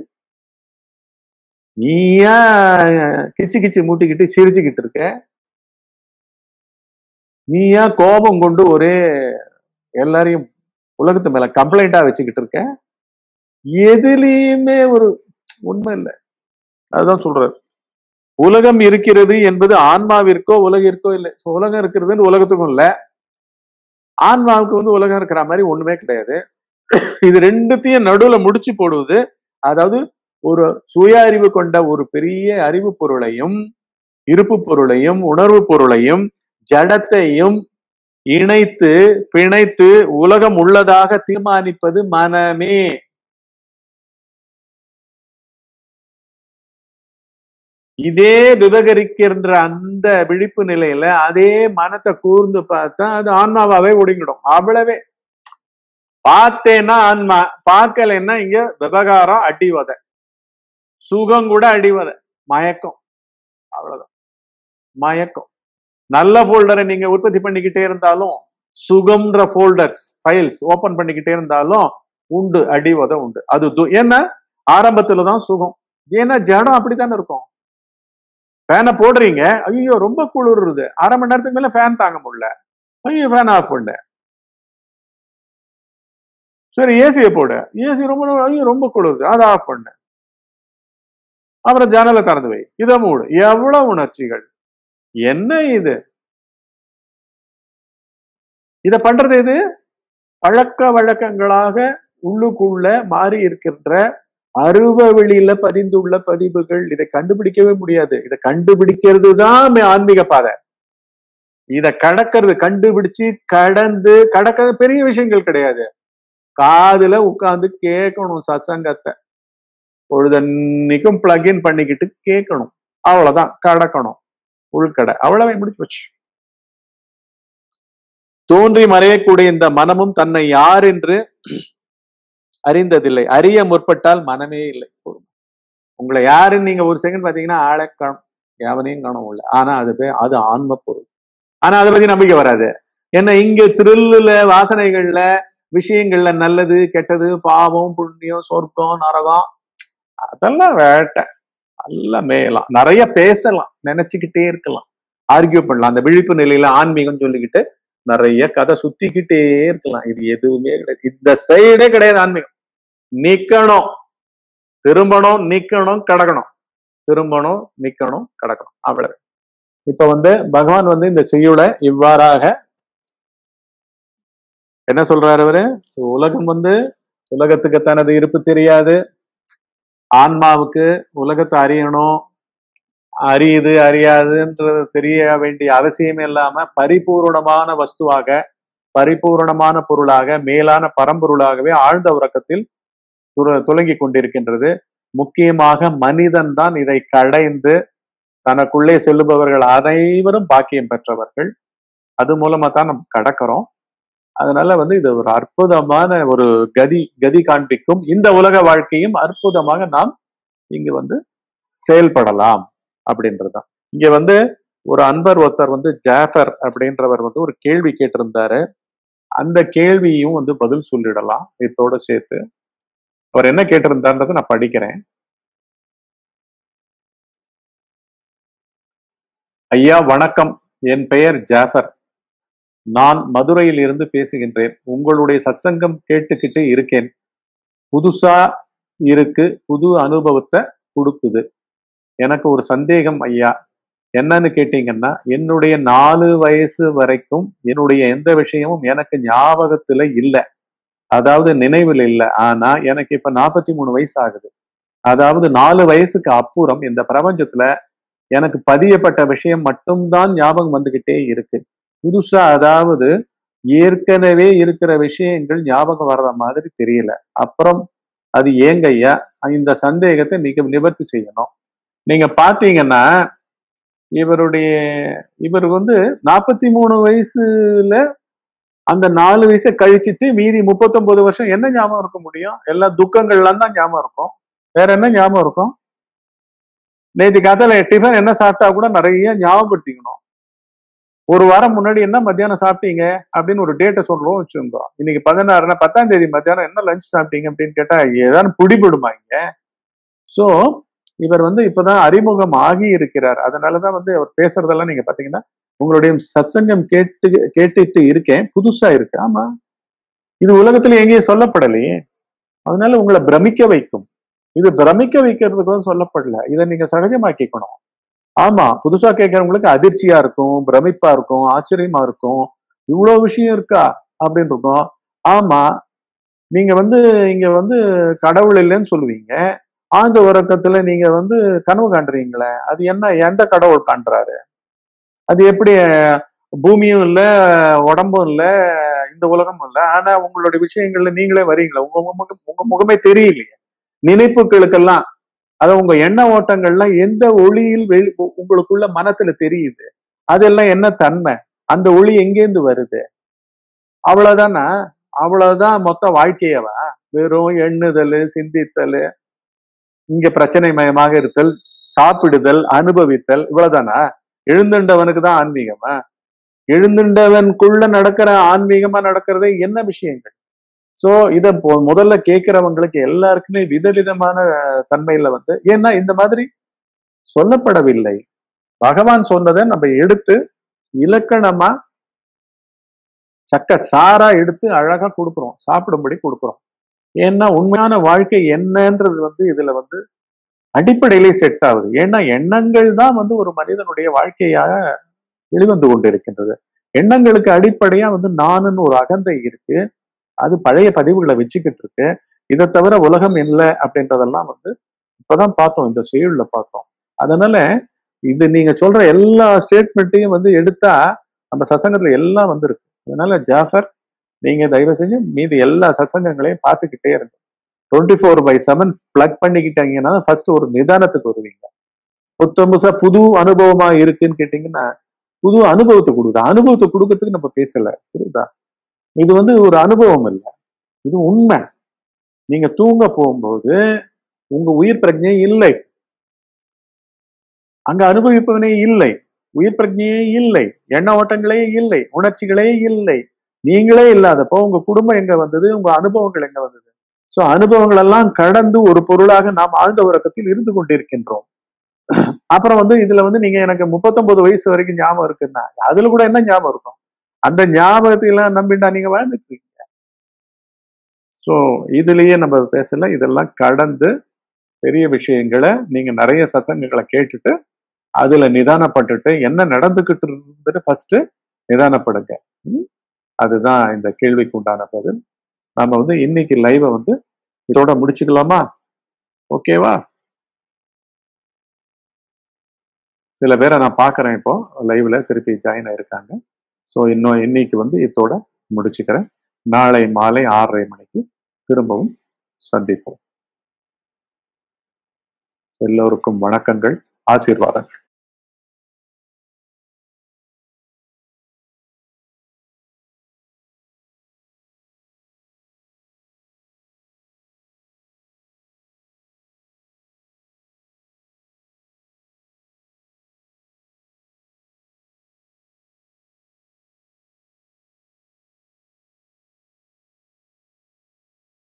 நீ ஏன் கிச்சு கிச்சு மூட்டிக்கிட்டு சிரிச்சுக்கிட்டு இருக்க நீ ஏன் கோபம் கொண்டு ஒரே எல்லாரையும் உலகத்து மேல கம்ப்ளைண்டா வச்சுக்கிட்டு இருக்க எதுலயுமே ஒரு உண்மை இல்லை அதுதான் சொல்றாரு உலகம் இருக்கிறது என்பது ஆன்மாவிற்கோ உலகிற்கோ இல்லை So, உலகம் இருக்கிறதுன்னு உலகத்துக்கும் இல்ல ஆன்மாவுக்கு வந்து உலகம் இருக்கிற மாதிரி ஒண்ணுமே கிடையாது இது ரெண்டுத்தையும் நடுவுல முடிச்சு போடுவது அதாவது ஒரு சுய அறிவு கொண்ட ஒரு பெரிய அறிவு பொருளையும் இருப்பு பொருளையும் உணர்வு பொருளையும் ஜடத்தையும் இணைத்து பிணைத்து உலகம் உள்ளதாக தீர்மானிப்பது மனமே இதே விவகரிக்கின்ற அந்த விழிப்பு நிலையில அதே மனத்தை கூர்ந்து பார்த்தா அது ஆன்மாவாவே ஒடுங்கிடும் அவ்வளவே பார்த்தேன்னா ஆன்மா பார்க்கலைன்னா இங்க விவகாரம் அடிவதை சுகம் கூட அடிவதை மயக்கம் அவ்வளவுதான் மயக்கம் நல்ல ஃபோல்டரை நீங்க உற்பத்தி பண்ணிக்கிட்டே இருந்தாலும் சுகம்ன்ற ஃபோல்டர்ஸ் ஃபைல்ஸ் ஓபன் பண்ணிக்கிட்டே இருந்தாலும் உண்டு அடிவதை உண்டு அது து- ஏன்னா ஆரம்பத்துல தான் சுகம் ஏன்னா ஜடம் அப்படித்தானே இருக்கும் ஃபேனை போடுறீங்க ஐயோ ரொம்ப குளிருது அரை மணி நேரத்துக்கு மேல ஃபேன் தாங்க முடியல ஐயோ ஃபேன் ஆஃப் பண்ணு சரி ஏசியை போடு ஏசி ரொம்ப நேரம், ஐயோ ரொம்ப குளிருது அதை ஆஃப் பண்ணு அப்புறம் ஜன்னலை திறந்து வை இதை மூடு எவ்வளவு உணர்ச்சிகள் என்ன இது இத பண்றது எது பழக்க வழக்கங்களாக உள்ளுக்குள்ள மாறி இருக்கின்ற அருவ வெளியில பதிந்துள்ள பதிவுகள் இதை கண்டுபிடிக்கவே முடியாது இதை கண்டுபிடிக்கிறது தான் ஆன்மீக பாதை இத கடக்கிறது கண்டுபிடிச்சு கடந்து கடக்கிறது பெரிய விஷயங்கள் கிடையாது காதுல உட்கார்ந்து கேட்கணும் சத்சங்கத்தை பொழுதன்னைக்கும் பிளக்இன் பண்ணிக்கிட்டு கேட்கணும் அவ்வளவுதான் கடக்கணும் உள்கடை அவ்வளவே முடிச்சு போச்சு தோன்றி மறையக்கூடிய இந்த மனமும் தன்னை யார் என்று அறிந்ததில்லை அறிய முற்பட்டால் மனமே இல்லை உங்களை யாருன்னு நீங்க ஒரு செகண்ட் பாத்தீங்கன்னா ஆளை காணும் எவனையும் காணும் உள்ள ஆனா அது பேர் அது ஆன்ம பொருள் ஆனா அதை பத்தி நம்பிக்கை வராது ஏன்னா இங்க த்ரில்லுல வாசனைகள்ல விஷயங்கள்ல நல்லது கெட்டது பாவம் புண்ணியம் சொர்க்கம் நரகம் அதெல்லாம் வேட்டை நல்லா மேயலாம் நிறைய பேசலாம் நினைச்சுக்கிட்டே இருக்கலாம் ஆர்கியூ பண்ணலாம் அந்த விழிப்பு நிலையில ஆன்மீகம் சொல்லிக்கிட்டு நிறைய கதை சுத்திக்கிட்டே இருக்கலாம் இது எதுவுமே கிடையாது இந்த சைடே கிடையாது ஆன்மீகம் நிக்கணும் திரும்பணும் நிக்கணும் கடக்கணும் திரும்பணும் நிக்கணும் கடக்கணும் அவ்வளவு இப்ப வந்து பகவான் வந்து இந்த செய்யுளை இவ்வாறாக என்ன சொல்றாரு அவரு உலகம் வந்து உலகத்துக்கு தனது இருப்பு தெரியாது ஆன்மாவுக்கு உலகத்தை அறியணும் அறியுது அறியாதுன்றது தெரிய வேண்டிய அவசியமே இல்லாம பரிபூர்ணமான வஸ்துவாக பரிபூர்ணமான பொருளாக மேலான பரம்பொருளாகவே ஆழ்ந்த உறக்கத்தில் துர- துலங்கிக் கொண்டிருக்கின்றது முக்கியமாக மனிதன் தான் இதை கடைந்து தனக்குள்ளே செல்லுபவர்கள் அனைவரும் பாக்கியம் பெற்றவர்கள் அது மூலமா தான் நம்ம கடக்கிறோம் அதனால வந்து இது ஒரு அற்புதமான ஒரு கதி கதி காண்பிக்கும் இந்த உலக வாழ்க்கையும் அற்புதமாக நாம் இங்கு வந்து செயல்படலாம் அப்படின்றதுதான் இங்க வந்து ஒரு அன்பர் ஒருத்தர் வந்து ஜாஃபர் அப்படின்றவர் வந்து ஒரு கேள்வி கேட்டிருந்தாரு அந்த கேள்வியும் வந்து பதில் சொல்லிடலாம் இதோட சேர்த்து அவர் என்ன கேட்டிருந்தான்றதை நான் படிக்கிறேன் ஐயா வணக்கம் என் பெயர் ஜாஃபர் நான் மதுரையில் இருந்து பேசுகின்றேன் உங்களுடைய சத்சங்கம் கேட்டுக்கிட்டு இருக்கேன் புதுசா இருக்கு புது அனுபவத்தை கொடுக்குது எனக்கு ஒரு சந்தேகம் ஐயா என்னன்னு கேட்டீங்கன்னா என்னுடைய நாலு வயசு வரைக்கும் என்னுடைய எந்த விஷயமும் எனக்கு ஞாபகத்துல இல்லை அதாவது நினைவில் இல்லை ஆனா எனக்கு இப்ப நாற்பத்தி மூணு வயசு ஆகுது அதாவது நாலு வயசுக்கு அப்புறம் இந்த பிரபஞ்சத்துல எனக்கு பதியப்பட்ட விஷயம் மட்டும்தான் ஞாபகம் வந்துகிட்டே இருக்கு புதுசா அதாவது ஏற்கனவே இருக்கிற விஷயங்கள் ஞாபகம் வர்ற மாதிரி தெரியல அப்புறம் அது ஏங்கய்யா இந்த சந்தேகத்தை நீங்க நிவர்த்தி செய்யணும் நீங்க பாத்தீங்கன்னா இவருடைய இவர் வந்து நாற்பத்தி மூணு வயசுல அந்த நாலு வயசை கழிச்சிட்டு மீதி முப்பத்தொன்பது வருஷம் என்ன ஞாபகம் இருக்க முடியும் எல்லா துக்கங்கள்லாம் தான் ஞாபகம் இருக்கும் வேற என்ன ஞாபகம் இருக்கும் நேற்று காத்தால டிஃபன் என்ன சாப்பிட்டா கூட நிறைய ஞாபகப்படுத்திக்கணும் ஒரு வாரம் முன்னாடி என்ன மத்தியானம் சாப்பிட்டீங்க அப்படின்னு ஒரு டேட்டை சொல்றோம் வச்சுருந்தோம் இன்னைக்கு பதினாறுனா பத்தாம் தேதி மத்தியானம் என்ன லஞ்ச் சாப்பிட்டீங்க அப்படின்னு கேட்டா ஏதாவது பிடிபடுமா இங்க ஸோ இவர் வந்து இப்பதான் அறிமுகம் ஆகி இருக்கிறார் அதனாலதான் வந்து அவர் பேசுறதெல்லாம் நீங்க பாத்தீங்கன்னா உங்களுடைய சத்சங்கம் கேட்டு கேட்டுட்டு இருக்கேன் புதுசா இருக்கு ஆமா இது உலகத்துல எங்கேயும் சொல்லப்படலையே அதனால உங்களை பிரமிக்க வைக்கும் இது பிரமிக்க வைக்கிறதுக்கு சொல்லப்படல இதை நீங்க சகஜமாக்கிக்கணும் ஆமா புதுசா கேட்கறவங்களுக்கு அதிர்ச்சியா இருக்கும் பிரமிப்பா இருக்கும் ஆச்சரியமா இருக்கும் இவ்வளவு விஷயம் இருக்கா அப்படின்னு இருக்கும் ஆமா நீங்க வந்து இங்க வந்து கடவுள் இல்லைன்னு சொல்லுவீங்க ஆழ்ந்த உறக்கத்துல நீங்க வந்து கனவு காண்றீங்களே அது என்ன எந்த கடவுள் காண்றாரு அது எப்படி பூமியும் இல்ல உடம்பும் இல்ல இந்த உலகமும் இல்ல ஆனா உங்களுடைய விஷயங்கள்ல நீங்களே வரீங்களா உங்க முகம் உங்க முகமே தெரியலையே நினைப்புகளுக்கெல்லாம் அதாவது உங்க எண்ண ஓட்டங்கள்லாம் எந்த ஒளியில் வெளி உங்களுக்குள்ள மனத்துல தெரியுது அதெல்லாம் என்ன தன்மை அந்த ஒளி எங்கேருந்து வருது அவ்வளவுதானா அவ்வளவுதான் மொத்த வாழ்க்கையவா வெறும் எண்ணுதல் சிந்தித்தல் இங்க பிரச்சனை மயமாக இருத்தல் சாப்பிடுதல் அனுபவித்தல் இவ்வளவுதானா எழுந்துண்டவனுக்கு தான் ஆன்மீகமா எழுந்துண்டவனுக்குள்ள நடக்கிற ஆன்மீகமா நடக்கிறதே என்ன விஷயங்கள் சோ இத முதல்ல கேட்கிறவங்களுக்கு எல்லாருக்குமே விதவிதமான தன்மையில வந்து ஏன்னா இந்த மாதிரி சொல்லப்படவில்லை பகவான் சொன்னதை நம்ம எடுத்து இலக்கணமா சக்க சாரா எடுத்து அழகா கொடுக்குறோம் சாப்பிடும்படி கொடுக்குறோம் ஏன்னா உண்மையான வாழ்க்கை என்னன்றது வந்து இதுல வந்து அடிப்படையிலே செட் ஆகுது ஏன்னா எண்ணங்கள் தான் வந்து ஒரு மனிதனுடைய வாழ்க்கையாக வெளிவந்து கொண்டிருக்கின்றது எண்ணங்களுக்கு அடிப்படையா வந்து நானுன்னு ஒரு அகந்தை இருக்கு அது பழைய பதிவுகளை வச்சுக்கிட்டு இருக்கு இதை தவிர உலகம் இல்லை அப்படின்றதெல்லாம் வந்து இப்பதான் பார்த்தோம் இந்த செயல்ல பார்த்தோம் அதனால இது நீங்க சொல்ற எல்லா ஸ்டேட்மெண்ட்டையும் வந்து எடுத்தா நம்ம சசங்கத்துல எல்லாம் வந்திருக்கு அதனால ஜாஃபர் நீங்க தயவு செஞ்சு மீதி எல்லா சத்சங்கங்களையும் பார்த்துக்கிட்டே இருங்க twenty four by seven plug பண்ணிக்கிட்டாங்கன்னா ஃபர்ஸ்ட் ஒரு நிதானத்துக்கு வருவீங்க புத்தம் புதுசா புது அனுபவமா இருக்குன்னு கேட்டீங்கன்னா புது அனுபவத்தை கொடுக்குது அனுபவத்தை கொடுக்கறதுக்கு நம்ம பேசல புரியுதா இது வந்து ஒரு அனுபவம் இல்லை இது உண்மை நீங்க தூங்க போகும்போது உங்க உயிர் பிரஜை இல்லை அங்க அனுபவிப்பவனே இல்லை உயிர் பிரஜையே இல்லை எண்ண ஓட்டங்களே இல்லை உணர்ச்சிகளே இல்லை நீங்களே இல்லாதப்போ உங்க குடும்பம் எங்க வந்தது உங்க அனுபவங்கள் எங்க வந்தது சோ அனுபவங்கள் எல்லாம் கடந்து ஒரு பொருளாக நாம் ஆழ்ந்த உறக்கத்தில் இருந்து கொண்டிருக்கின்றோம் அப்புறம் வந்து இதுல வந்து நீங்க எனக்கு முப்பத்தொன்பது வயசு வரைக்கும் ஞாபகம் இருக்குன்னா அதுல கூட என்ன ஞாபகம் இருக்கும் அந்த ஞாபகத்தை எல்லாம் நம்பிட்டா நீங்க வாழ்ந்துட்டு இருக்கீங்க ஸோ இதுலயே நம்ம பேசல இதெல்லாம் கடந்து பெரிய விஷயங்களை நீங்க நிறைய சசங்கங்களை கேட்டுட்டு அதுல நிதானப்பட்டுட்டு என்ன நடந்துகிட்டு இருந்தது ஃபர்ஸ்ட் நிதானப்படுங்க ம்? அதுதான் இந்த கேள்விக்கு உண்டான பதில் நம்ம வந்து இன்னைக்கு லைவை வந்து இதோட முடிச்சுக்கலாமா ஓகேவா சில பேரை நான் பார்க்குறேன் இப்போ லைவ்ல திருப்பி ஜாயின் ஆயிருக்காங்க ஸோ இன்னும் இன்னைக்கு வந்து இதோட முடிச்சுக்கிறேன் நாளை மாலை ஆறரை மணிக்கு திரும்பவும் சந்திப்போம் எல்லோருக்கும் வணக்கங்கள் ஆசீர்வாதங்கள்